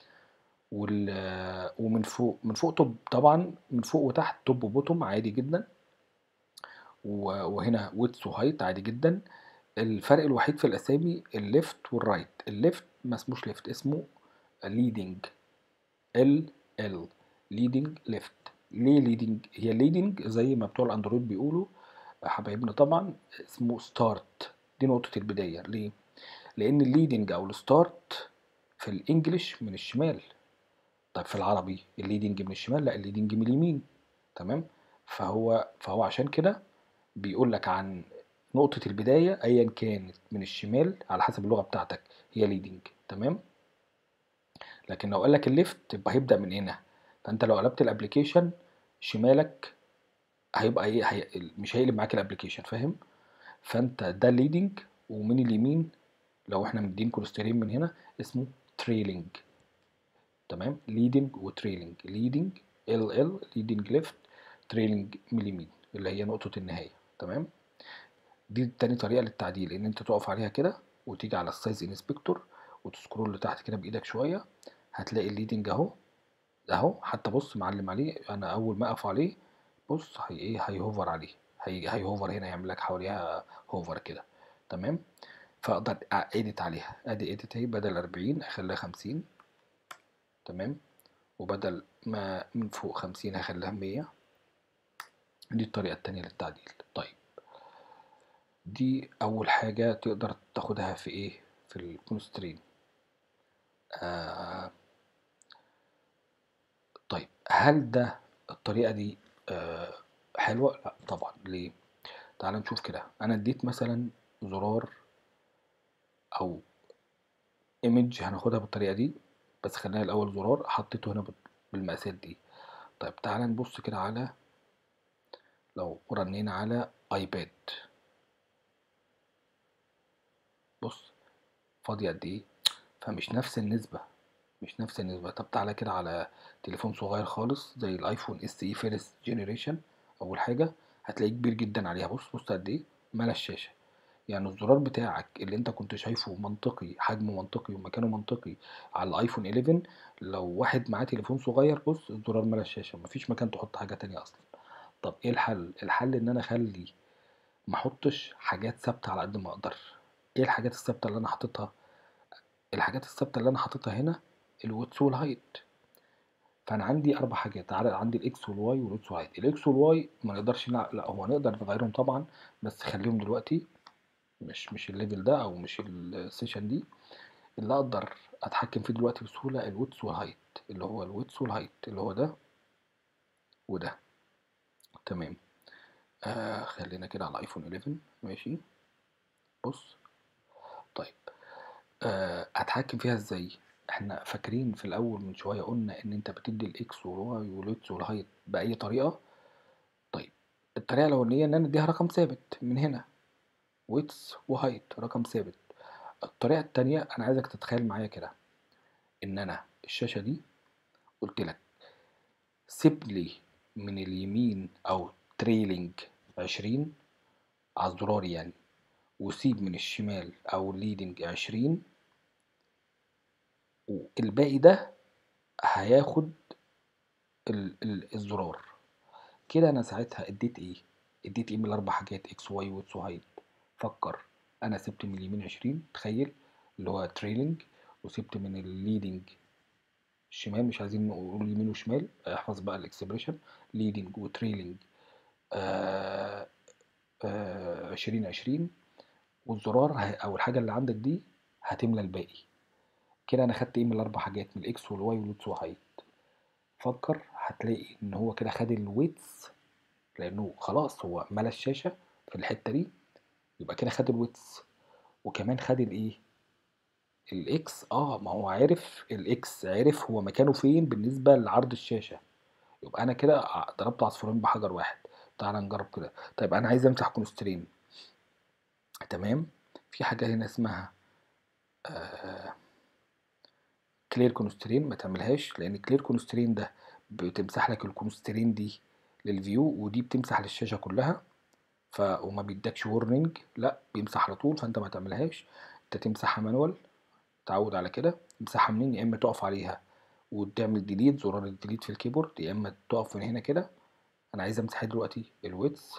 وال ومن فوق من فوق توب طبعا من فوق وتحت توب وبوتوم عادي جدا و- وهنا ويدث وهايت عادي جدا الفرق الوحيد في الاسامي الليفت والرايت الليفت ما اسموش ليفت اسمه ليدنج ال ال ليدنج ليفت ليه ليدنج هي ليدنج زي ما بتوع الاندرويد بيقولوا حبايبنا طبعا اسمه ستارت دي نقطة البداية ليه؟ لأن الليدنج أو الستارت في الإنجليش من الشمال طيب في العربي الليدنج من الشمال لا الليدنج من اليمين تمام فهو فهو عشان كده بيقول لك عن نقطة البداية أيا كانت من الشمال على حسب اللغة بتاعتك هي ليدنج تمام لكن لو قال لك الليفت يبقى هيبدأ من هنا فأنت لو قلبت الابليكيشن شمالك هيبقى ايه هي... مش هيقلب معاك الابليكيشن فاهم فانت ده ليدنج ومن اليمين لو احنا مدين كوليسترين من هنا اسمه تريلينج تمام ليدنج وتريلينج ليدنج ال ال ليدنج ليفت تريلينج من اليمين اللي هي نقطة النهاية تمام دي تاني طريقة للتعديل ان انت تقف عليها كده وتيجي على السايز انسبكتور وتسكرول لتحت كده بايدك شوية هتلاقي الليدنج اهو اهو حتى بص معلم عليه انا اول ما اقف عليه بص هي ايه هيهوفر عليه هي هيهوفر هنا يعمل لك حواليها هوفر كده تمام فاقدر اديت عليها ادي اديت اهي بدل 40 اخليها 50 تمام وبدل ما من فوق 50 هخليها 100 دي الطريقة التانية للتعديل طيب دي أول حاجة تقدر تاخدها في إيه في الكونسترين آه طيب هل ده الطريقة دي آه حلوة؟ لا طبعا ليه؟ تعال نشوف كده أنا اديت مثلا زرار أو ايمج هناخدها بالطريقة دي بس خلينا الأول زرار حطيته هنا بالمقاسات دي طيب تعال نبص كده على لو رنينا على ايباد بص فاضي قد ايه فمش نفس النسبة مش نفس النسبة طب تعالى كده على تليفون صغير خالص زي الايفون اس اي فيرست جينيريشن اول حاجة هتلاقيه كبير جدا عليها بص بص قد ايه ملا الشاشة يعني الزرار بتاعك اللي انت كنت شايفه منطقي حجمه منطقي ومكانه منطقي على الايفون 11 لو واحد معاه تليفون صغير بص الزرار ملا الشاشة مفيش مكان تحط حاجة تانية اصلا طب ايه الحل الحل ان انا اخلي ما احطش حاجات ثابته على قد ما اقدر ايه الحاجات الثابته اللي انا حاططها الحاجات الثابته اللي انا حاططها هنا الويدث والهايت فانا عندي اربع حاجات على عندي الاكس والواي والويدث والهايت الاكس والواي ما نقدرش نع... لا هو نقدر نغيرهم طبعا بس خليهم دلوقتي مش مش الليفل ده او مش السيشن دي اللي اقدر اتحكم فيه دلوقتي بسهوله الويدث والهايت اللي هو الويدث والهايت اللي هو ده وده تمام آه خلينا كده على الايفون 11 ماشي بص طيب آه اتحكم فيها ازاي احنا فاكرين في الاول من شويه قلنا ان انت بتدي الاكس والواي والويدث والهايت باي طريقه طيب الطريقه الاولانيه ان انا اديها رقم ثابت من هنا ويدث وهايت رقم ثابت الطريقه التانية انا عايزك تتخيل معايا كده ان انا الشاشه دي قلت لك سيب لي من اليمين او تريلينج عشرين على الزرار يعني وسيب من الشمال او الليدنج عشرين والباقي ده هياخد ال ال الزرار كده انا ساعتها اديت ايه اديت ايه من الاربع حاجات اكس واي واتس وهايد فكر انا سبت من اليمين عشرين تخيل اللي هو تريلينج وسبت من الليدنج الشمال مش عايزين نقول يمين وشمال احفظ بقى الاكسبريشن ليدنج وتريلينج آه آه عشرين عشرين والزرار ه- او الحاجة اللي عندك دي هتملى الباقي كده انا خدت ايه من الاربع حاجات من الاكس والواي والواتس وهايد فكر هتلاقي ان هو كده خد الويتس لانه خلاص هو ملى الشاشة في الحتة دي يبقى كده خد الويتس وكمان خد الايه الاكس اه ما هو عارف الاكس عارف هو مكانه فين بالنسبة لعرض الشاشة يبقى انا كده ع- ضربت عصفورين بحجر واحد تعال نجرب كده طيب انا عايز امسح كونسترين تمام في حاجة هنا اسمها كلير كونسترين ما تعملهاش لان كلير كونسترين ده بتمسح لك الكونسترين دي للفيو ودي بتمسح للشاشة كلها ف وما بيدكش وورنينج لا بيمسح على طول فانت ما تعملهاش انت تمسحها مانوال تعود على كده تمسحها منين يا اما تقف عليها وتعمل ديليت زرار الديليت في الكيبورد يا اما تقف من هنا كده انا عايز امسح دلوقتي الويتس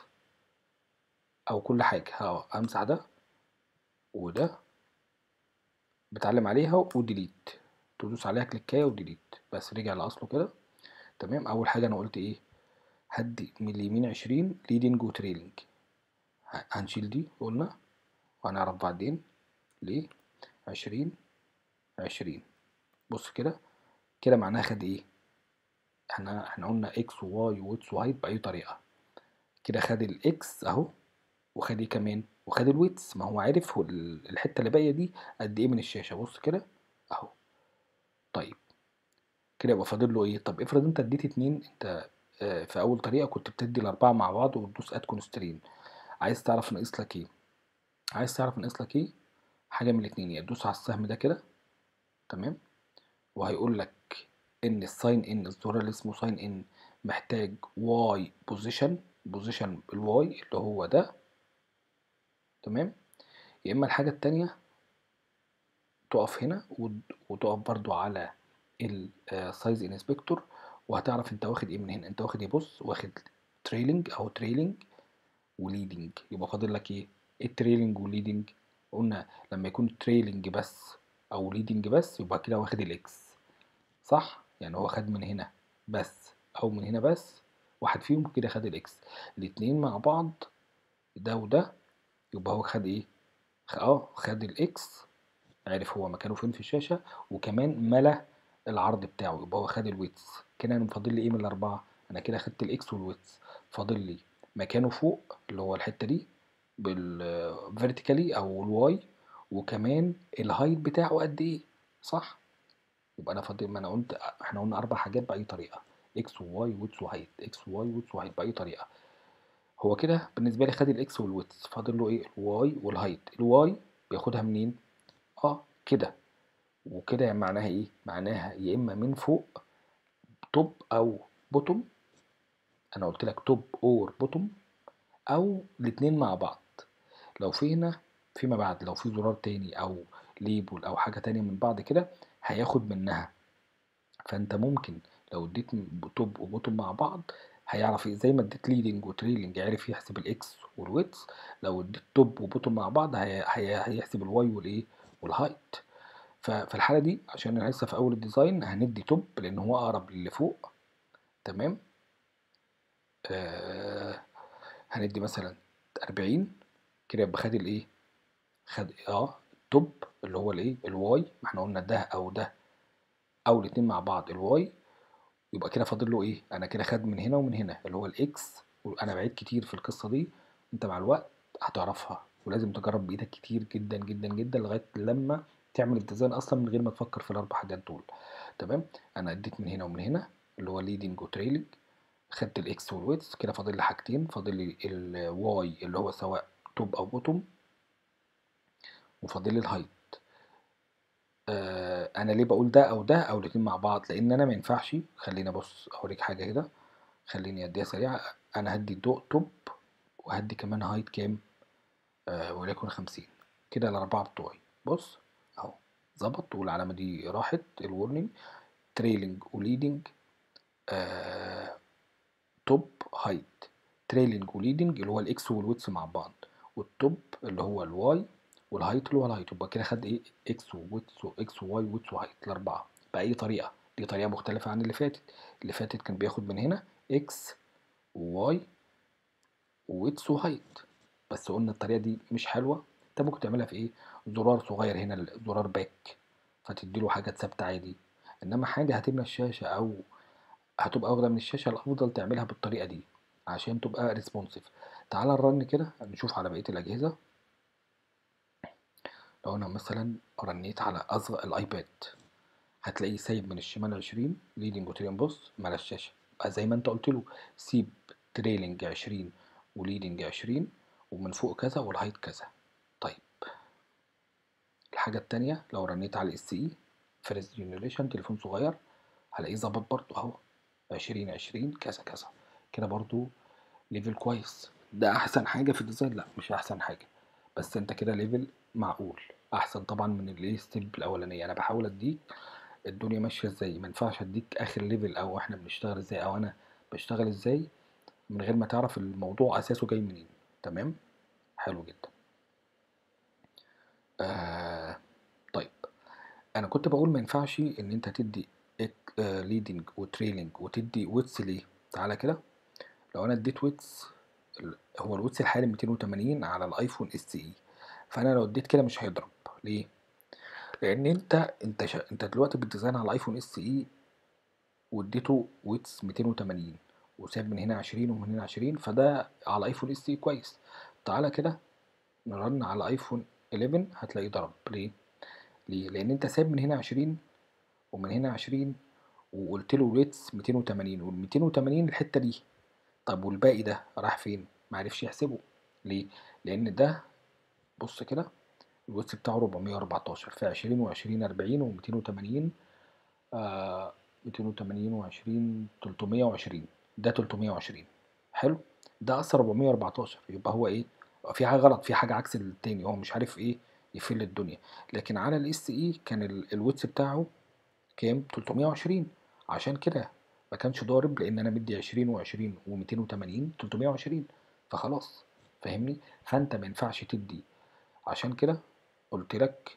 او كل حاجه ها امسح ده وده بتعلم عليها وديليت تدوس عليها كليكايه وديليت بس رجع لاصله كده تمام اول حاجه انا قلت ايه هدي من اليمين عشرين ليدنج وتريلينج ه- هنشيل دي قلنا وهنعرف بعدين ليه عشرين عشرين بص كده كده معناها خد ايه احنا احنا قلنا اكس وواي واتس وهايت باي طريقه كده خد الاكس اهو وخد ايه كمان وخد الويتس ما هو عارف هو ال- الحته اللي باقيه دي قد ايه من الشاشه بص كده اهو طيب كده يبقى فاضل له ايه طب افرض انت اديت اتنين انت آه، في اول طريقه كنت بتدي الاربعه مع بعض وتدوس اد كونسترين عايز تعرف ناقص لك ايه عايز تعرف ناقص لك ايه حاجه من الاتنين يا تدوس على السهم ده كده تمام وهيقول لك ان الساين ان الزرار اللي اسمه ساين ان محتاج واي بوزيشن بوزيشن الواي اللي هو ده تمام يا اما الحاجه التانية تقف هنا وت- وتقف برضو على السايز انسبكتور وهتعرف انت واخد ايه من هنا انت واخد ايه بص واخد تريلينج او تريلينج وليدنج يبقى فاضل لك ايه ايه التريلينج والليدنج قلنا لما يكون تريلينج بس او ليدنج بس يبقى كده واخد الاكس صح يعني هو خد من هنا بس او من هنا بس واحد فيهم كده خد الاكس الاتنين مع بعض ده وده يبقى هو خد ايه خ- اه خد الاكس عرف هو مكانه فين في الشاشة وكمان ملا العرض بتاعه يبقى هو خد الويتس كده انا فاضل لي ايه من الاربعة انا كده خدت الاكس والويتس فاضل لي مكانه فوق اللي هو الحتة دي بالفيرتيكالي او الواي وكمان الهايت بتاعه قد ايه صح يبقى انا فاضل ما انا قلت احنا قلنا اربع حاجات باي طريقة اكس وواي ويتس وهايت اكس وواي ويتس وهايت باي طريقة هو كده بالنسبة لي خد الاكس والويتس فاضل له ايه الواي والهايت الواي بياخدها منين اه كده وكده يعني معناها ايه معناها يا اما من فوق توب او بوتوم انا قلت لك توب اور بوتوم او الاتنين مع بعض لو في هنا فيما بعد لو في زرار تاني او ليبل او حاجة تانية من بعض كده هياخد منها فانت ممكن لو اديت توب وبوتوم مع بعض هيعرف إيه؟ زي ما اديت ليدنج وتريلينج عرف يحسب الاكس والويتس لو اديت توب وبوتوم مع بعض هي... هي... هيحسب الواي والايه والهايت ففي الحالة دي عشان انا لسه في اول الديزاين هندي توب لان هو اقرب للي فوق تمام آه هندي مثلا 40 كده يبقى خد الايه خد اه توب اللي هو الايه الواي ما احنا قلنا ده او ده او الاتنين مع بعض الواي يبقى كده فاضل له ايه انا كده خد من هنا ومن هنا اللي هو الاكس انا بعيد كتير في القصه دي انت مع الوقت هتعرفها ولازم تجرب بايدك كتير جدا جدا جدا لغايه لما تعمل الديزاين اصلا من غير ما تفكر في الاربع حاجات دول تمام انا اديت من هنا ومن هنا اللي هو ليدنج وتريلينج خدت الاكس والويتس كده فاضل لي حاجتين فاضل لي الواي اللي هو سواء توب او بوتوم وفاضل لي الهايت آه انا ليه بقول ده او ده او الاتنين مع بعض لان انا ما ينفعش خليني ابص اوريك حاجه كده خليني اديها سريعه انا هدي دو توب وهدي كمان هايت كام آه وليكن خمسين كده الأربعة بتوعي بص أهو ظبط والعلامة دي راحت الورنينج تريلينج وليدنج آه توب هايت تريلينج وليدنج اللي هو الاكس والويتس مع بعض والتوب اللي هو الواي والهايت اللي هو الهايت يبقى كده خد ايه اكس وويتس واكس وواي ويتس وهايت الاربعه باي طريقه دي طريقه مختلفه عن اللي فاتت اللي فاتت كان بياخد من هنا اكس وواي وويتس وهايت بس قلنا الطريقه دي مش حلوه انت ممكن تعملها في ايه زرار صغير هنا زرار باك فتديله حاجه ثابته عادي انما حاجه هتملى الشاشه او هتبقى واخده من الشاشه الافضل تعملها بالطريقه دي عشان تبقى ريسبونسيف تعال نرن كده نشوف على بقيه الاجهزه لو انا مثلا رنيت على اصغر الايباد هتلاقيه سايب من الشمال عشرين ليدنج وتريلينج بص ملا الشاشه بقى زي ما انت قلت له سيب تريلينج عشرين وليدنج عشرين ومن فوق كذا والهايت كذا طيب الحاجة التانية لو رنيت على الاس اي فيرست جنريشن تليفون صغير هلاقيه ظبط برضه اهو عشرين عشرين كذا كذا كده برضه ليفل كويس ده احسن حاجة في الديزاين لا مش احسن حاجة بس انت كده ليفل معقول احسن طبعا من الايه ستيب الاولانية انا بحاول اديك الدنيا ماشية ازاي ما ينفعش اديك اخر ليفل او احنا بنشتغل ازاي او انا بشتغل ازاي من غير ما تعرف الموضوع اساسه جاي منين تمام حلو جدا آه طيب انا كنت بقول ما ينفعش ان انت تدي ليدنج وتريلينج وتدي ويتس ليه تعالى كده لو انا اديت ويتس هو الويتس الحالي 280 على الايفون اس اي فانا لو اديت كده مش هيضرب ليه لان انت انت شا... انت دلوقتي بتديزاين على الايفون اس اي واديته ويتس 280 وساب من هنا 20 ومن هنا 20 فده على ايفون اس اي كويس تعالى كده نرن على ايفون 11 هتلاقيه ضرب ليه ليه لان انت ساب من هنا 20 ومن هنا 20 وقلت له ويتس 280 وال 280 الحته دي طب والباقي ده راح فين معرفش يحسبه ليه لان ده بص كده الويتس بتاعه 414 في 20 و20 40 و280 آه 280 و20 320 ده 320 حلو ده اصلا 414 يبقى هو ايه في حاجه غلط في حاجه عكس التاني هو مش عارف ايه يفل الدنيا لكن على الاس اي كان الويتس بتاعه كام 320 عشان كده ما كانش ضارب لان انا مدي 20 و20 و280 320 فخلاص فاهمني فانت ما ينفعش تدي عشان كده قلت لك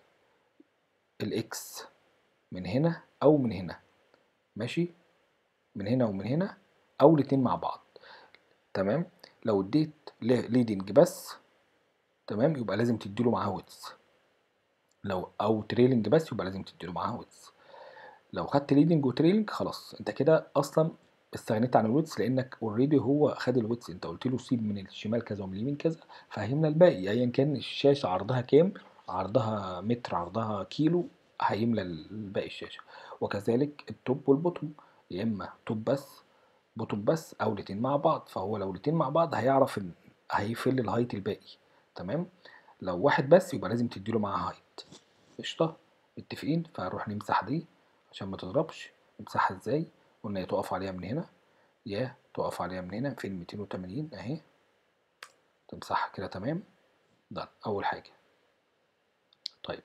الاكس من هنا او من هنا ماشي من هنا ومن هنا او الاتنين مع بعض تمام لو اديت ليدنج بس تمام يبقى لازم تديله معاه ويتس لو او تريلنج بس يبقى لازم تديله معاه ويتس لو خدت ليدنج وتريلنج خلاص انت كده اصلا استغنيت عن الويتس لانك اوريدي هو خد الويتس انت قلت له سيب من الشمال كذا ومن اليمين كذا فهمنا الباقي ايا كان الشاشه عرضها كام عرضها متر عرضها كيلو هيملى الباقي الشاشه وكذلك التوب والبوتوم يا اما توب بس بوتوم بس او الاتنين مع بعض فهو لو الاتنين مع بعض هيعرف ان هيفل الهايت الباقي تمام لو واحد بس يبقى لازم تديله معاه هايت قشطه متفقين فهنروح نمسح دي عشان ما تضربش نمسحها ازاي قلنا يا تقف عليها من هنا يا تقف عليها من هنا فين 280 اهي تمسحها كده تمام ده اول حاجه طيب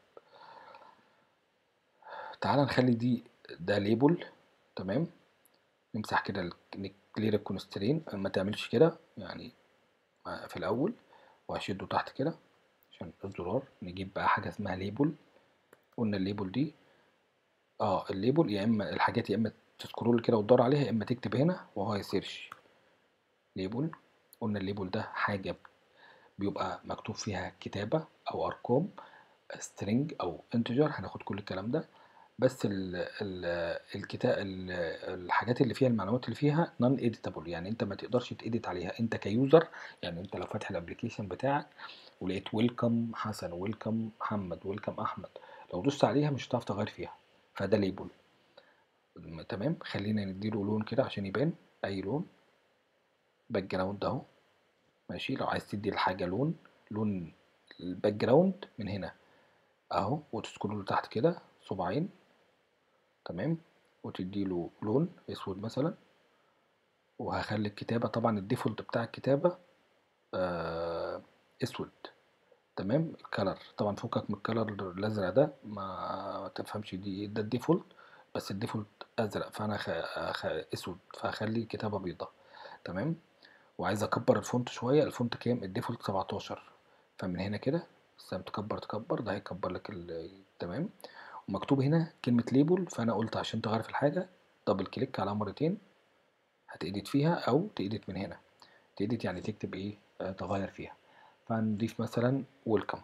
تعالى نخلي دي ده ليبل تمام نمسح كده نكلير الكونسترين ما تعملش كده يعني في الاول وهشده تحت كده عشان الزرار نجيب بقى حاجه اسمها ليبل قلنا الليبل دي اه الليبل يا اما الحاجات يا اما تسكرول كده وتدور عليها يا اما تكتب هنا وهو هيسيرش ليبل قلنا الليبل ده حاجه بيبقى مكتوب فيها كتابه او ارقام سترينج او انتجر هناخد كل الكلام ده بس ال ال الكتاب الحاجات اللي فيها المعلومات اللي فيها نون اديتابل يعني انت ما تقدرش تedit عليها انت كيوزر يعني انت لو فاتح الابلكيشن بتاعك ولقيت ويلكم حسن ويلكم محمد ويلكم احمد لو دوست عليها مش هتعرف تغير فيها فده ليبل تمام خلينا نديله لون كده عشان يبان اي لون باك جراوند اهو ماشي لو عايز تدي الحاجه لون لون الباك جراوند من هنا اهو وتسكرول تحت كده صباعين تمام وتديله لون اسود مثلا وهخلي الكتابه طبعا الديفولت بتاع الكتابه آه، اسود تمام الكلر طبعا فكك من الكلر الازرق ده ما تفهمش دي إيه، ده الديفولت بس الديفولت ازرق فانا خ... خ... اسود فهخلي كتابه بيضة تمام وعايز اكبر الفونت شويه الفونت كام الديفولت 17 فمن هنا كده سام تكبر تكبر ده هيكبر لك ال... تمام ومكتوب هنا كلمه ليبل فانا قلت عشان تغير في الحاجه دبل كليك عليها مرتين هتأديت فيها او تأديت من هنا تأديت يعني تكتب ايه آه، تغير فيها فهنضيف مثلا ويلكم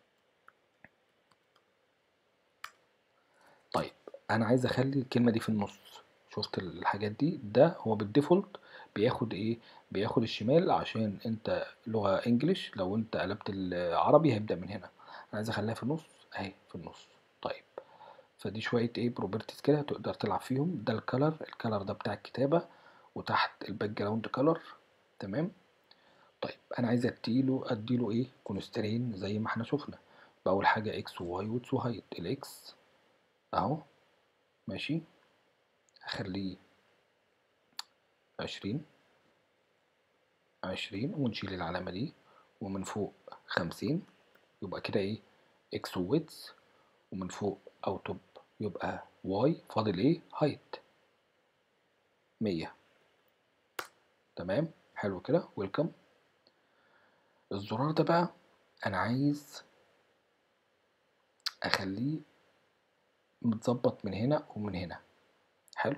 طيب انا عايز اخلي الكلمه دي في النص شفت الحاجات دي ده هو بالديفولت بياخد ايه بياخد الشمال عشان انت لغه انجليش لو انت قلبت العربي هيبدا من هنا انا عايز اخليها في النص اهي في النص طيب فدي شويه ايه بروبرتيز كده تقدر تلعب فيهم ده الكلر الكلر ده بتاع الكتابه وتحت الباك جراوند كلر تمام طيب انا عايز اديله اديله ايه كونسترين زي ما احنا شفنا باول حاجه اكس وواي وتس وهايت الاكس اهو ماشي هخليه عشرين عشرين ونشيل العلامة دي ومن فوق خمسين يبقى كده ايه اكس ويدز ومن فوق او توب يبقى واي فاضل ايه هايت مية تمام حلو كده ويلكم الزرار ده بقى انا عايز اخليه متظبط من هنا ومن هنا حلو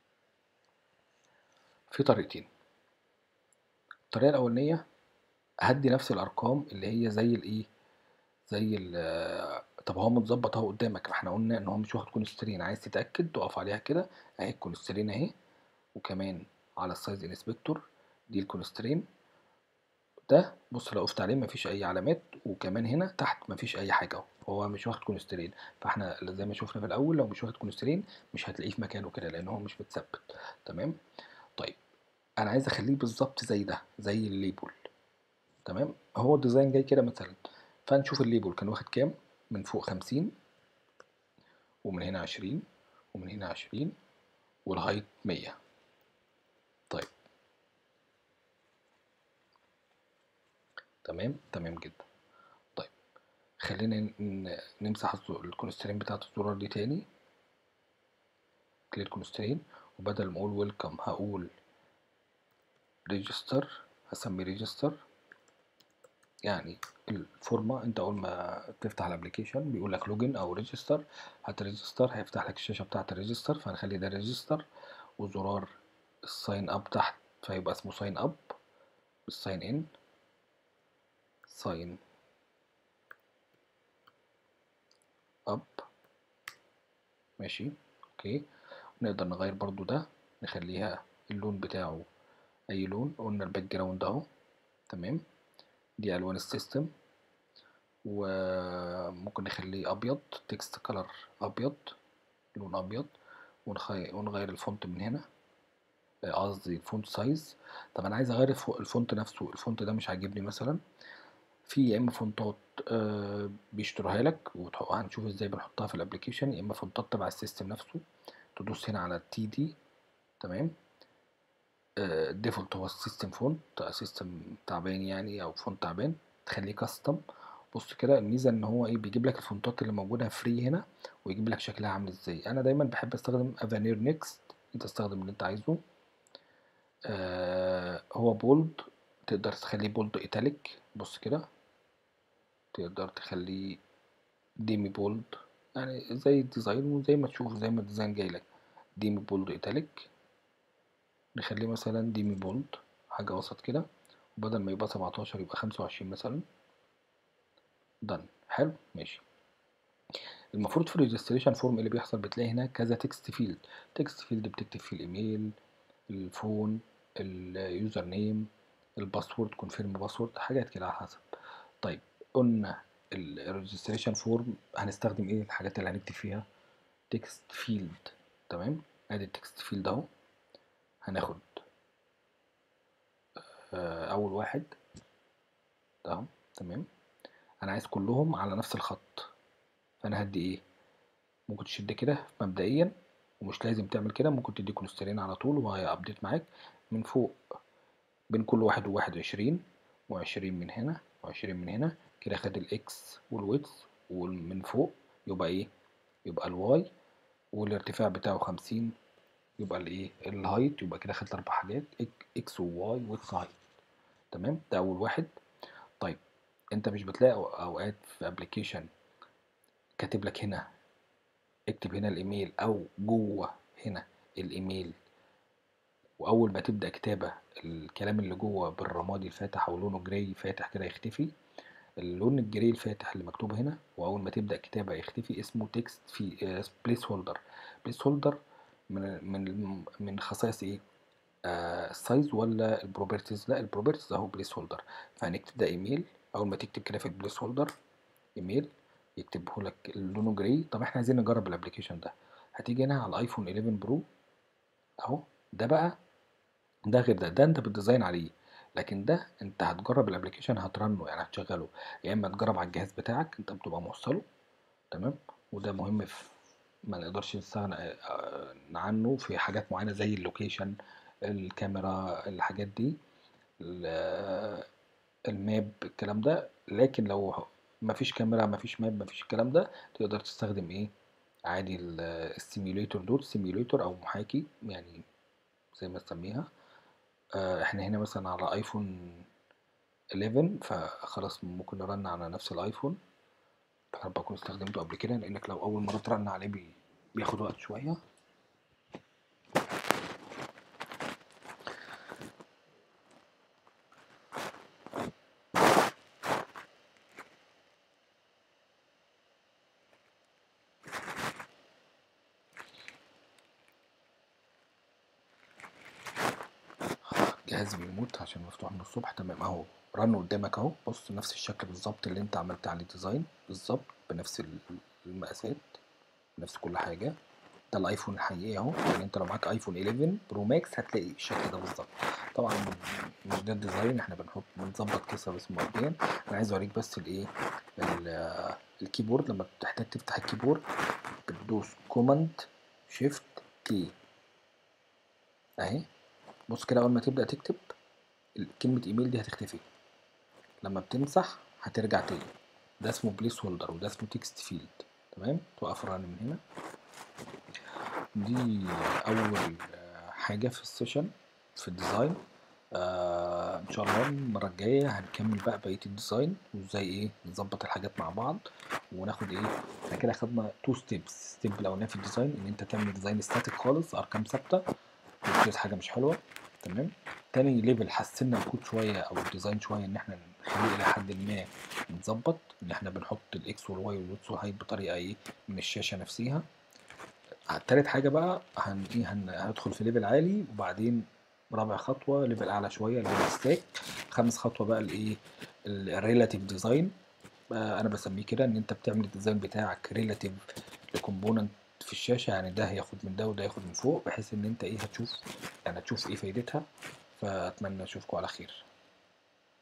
في طريقتين الطريقة الأولانية هدي نفس الأرقام اللي هي زي الإيه زي ال طب هو متظبط اهو قدامك ما احنا قلنا ان هو مش واخد كونسترين عايز تتأكد تقف عليها كده اهي الكونسترين اهي وكمان على السايز انسبكتور دي الكونسترين ده بص لو وقفت عليه مفيش اي علامات وكمان هنا تحت مفيش اي حاجه اهو هو مش واخد كونسترين فاحنا زي ما شفنا في الاول لو مش واخد كونسترين مش هتلاقيه في مكانه كده لان هو مش متثبت تمام طيب انا عايز اخليه بالظبط زي ده زي الليبل تمام هو الديزاين جاي كده مثلا فنشوف الليبل كان واخد كام من فوق خمسين ومن هنا عشرين ومن هنا عشرين والهايت مية طيب تمام تمام جدا طيب خلينا ن- نمسح الز- الكونسترين بتاعت الزرار دي تاني كلير كونسترين وبدل ما اقول ويلكم هقول ريجستر هسمي ريجستر يعني الفورمة انت اول ما تفتح الابليكيشن بيقول لك لوجن او ريجستر هتريجستر هيفتح لك الشاشة بتاعة الريجستر فهنخلي ده ريجستر وزرار الساين اب تحت فيبقى اسمه ساين اب الساين ان ساين اب ماشي اوكي نقدر نغير برضو ده نخليها اللون بتاعه اي لون قلنا الباك جراوند اهو تمام دي الوان السيستم وممكن نخليه ابيض تكست كلر ابيض لون ابيض ونخي... ونغير الفونت من هنا آه، قصدي الفونت سايز طب انا عايز اغير الفو- الفونت نفسه الفونت ده مش عاجبني مثلا في يا اما فونتات آه، بيشتروها لك وهنشوف ازاي بنحطها في الابليكيشن يا اما فونتات تبع السيستم نفسه تدوس هنا على التي دي تمام الديفولت هو السيستم فونت سيستم تعبان يعني او فونت تعبان تخليه كاستم بص كده الميزه ان هو ايه بيجيب لك الفونتات اللي موجوده فري هنا ويجيب لك شكلها عامل ازاي انا دايما بحب استخدم افانير نيكست انت استخدم اللي انت عايزه آه هو بولد تقدر تخليه بولد ايتاليك بص كده تقدر تخليه ديمي بولد يعني زي الديزاين وزي ما تشوف زي ما الديزاين جاي لك ديمي بولد ايتاليك نخليه مثلا ديمي بولد حاجة وسط كده وبدل ما يبقى 17 يبقى 25 مثلا دن حلو ماشي المفروض في الريجستريشن فورم اللي بيحصل بتلاقي هنا كذا تكست فيلد تكست فيلد بتكتب فيه الايميل الفون اليوزر نيم الباسورد كونفيرم باسورد حاجات كده على حسب طيب قلنا الريجستريشن فورم هنستخدم ايه الحاجات اللي هنكتب فيها تكست فيلد تمام ادي التكست فيلد اهو هناخد آه، اول واحد ده اهو تمام انا عايز كلهم على نفس الخط فانا هدي ايه ممكن تشد كده مبدئيا ومش لازم تعمل كده ممكن تدي كونسترين على طول وهي ابديت معاك من فوق بين كل واحد وواحد وعشرين وعشرين من هنا وعشرين من هنا كده خد الاكس والويدث ومن فوق يبقى ايه يبقى الواي والارتفاع بتاعه خمسين يبقى الايه الهايت يبقى كده خدت اربع حاجات اكس وواي ويدث هايت تمام ده اول واحد طيب انت مش بتلاقي اوقات في ابلكيشن كاتب لك هنا اكتب هنا الايميل او جوه هنا الايميل واول ما تبدا كتابه الكلام اللي جوه بالرمادي الفاتح او لونه جراي فاتح كده يختفي اللون الجراي الفاتح اللي مكتوب هنا واول ما تبدا كتابه يختفي اسمه تكست في بليس هولدر بليس هولدر من من من خصائص ايه السايز ولا البروبرتيز لا البروبرتيز اهو بليس هولدر فهنكتب ده ايميل اول ما تكتب كده في البليس هولدر ايميل يكتبه لك لونه جراي طب احنا عايزين نجرب الابلكيشن ده هتيجي هنا على الايفون 11 برو اهو ده بقى ده غير ده ده انت بتديزاين عليه لكن ده انت هتجرب الابلكيشن هترنه يعني هتشغله يا اما تجرب على الجهاز بتاعك انت بتبقى موصله تمام وده مهم في ما نقدرش نستغنى عنه في حاجات معينه زي اللوكيشن الكاميرا الحاجات دي الماب الكلام ده لكن لو مفيش كاميرا مفيش ماب مفيش الكلام ده تقدر تستخدم ايه عادي السيميوليتور دول سيميوليتور او محاكي يعني زي ما تسميها احنا هنا مثلا على ايفون 11 فخلاص ممكن نرن على نفس الايفون يا رب اكون استخدمته قبل كده لانك لو اول مره ترن عليه بي بياخد وقت شويه الجهاز بيموت عشان مفتوح من الصبح تمام اهو رن قدامك اهو بص نفس الشكل بالظبط اللي انت عملت عليه ديزاين بالظبط بنفس المقاسات بنفس كل حاجه ده الايفون الحقيقي اهو يعني انت لو معاك ايفون 11 برو ماكس هتلاقي الشكل ده بالظبط طبعا مش ده الديزاين احنا بنحط بنظبط كيسه بس مبدئيا انا عايز اوريك بس الايه الكيبورد لما تحتاج تفتح الكيبورد بتدوس كوماند شيفت كي اهي بص كده اول ما تبدا تكتب كلمه ايميل دي هتختفي لما بتمسح هترجع تاني ده اسمه بليس هولدر وده اسمه تكست فيلد تمام توقف الرن من هنا دي اول حاجه في السيشن في الديزاين آه ان شاء الله المره الجايه هنكمل بقى بقيه الديزاين وازاي ايه نظبط الحاجات مع بعض وناخد ايه احنا كده خدنا تو ستيبس ستيب الاولاني في الديزاين ان انت تعمل ديزاين ستاتيك خالص ارقام ثابته دي حاجه مش حلوه تمام تاني ليفل حسنا الكود شويه او الديزاين شويه ان احنا نخليه الى حد ما متظبط ان احنا بنحط الاكس والواي والويدث والهايت بطريقه ايه من الشاشه نفسها تالت حاجه بقى هن ايه هن... هندخل في ليفل عالي وبعدين رابع خطوه ليفل اعلى شويه اللي هو الستاك خامس خطوه بقى الايه الريلاتيف ديزاين انا بسميه كده ان انت بتعمل الديزاين بتاعك ريلاتيف لكومبوننت في الشاشه يعني ده هياخد من ده وده هياخد من فوق بحيث ان انت ايه هتشوف يعني هتشوف ايه فايدتها فاتمنى اشوفكم على خير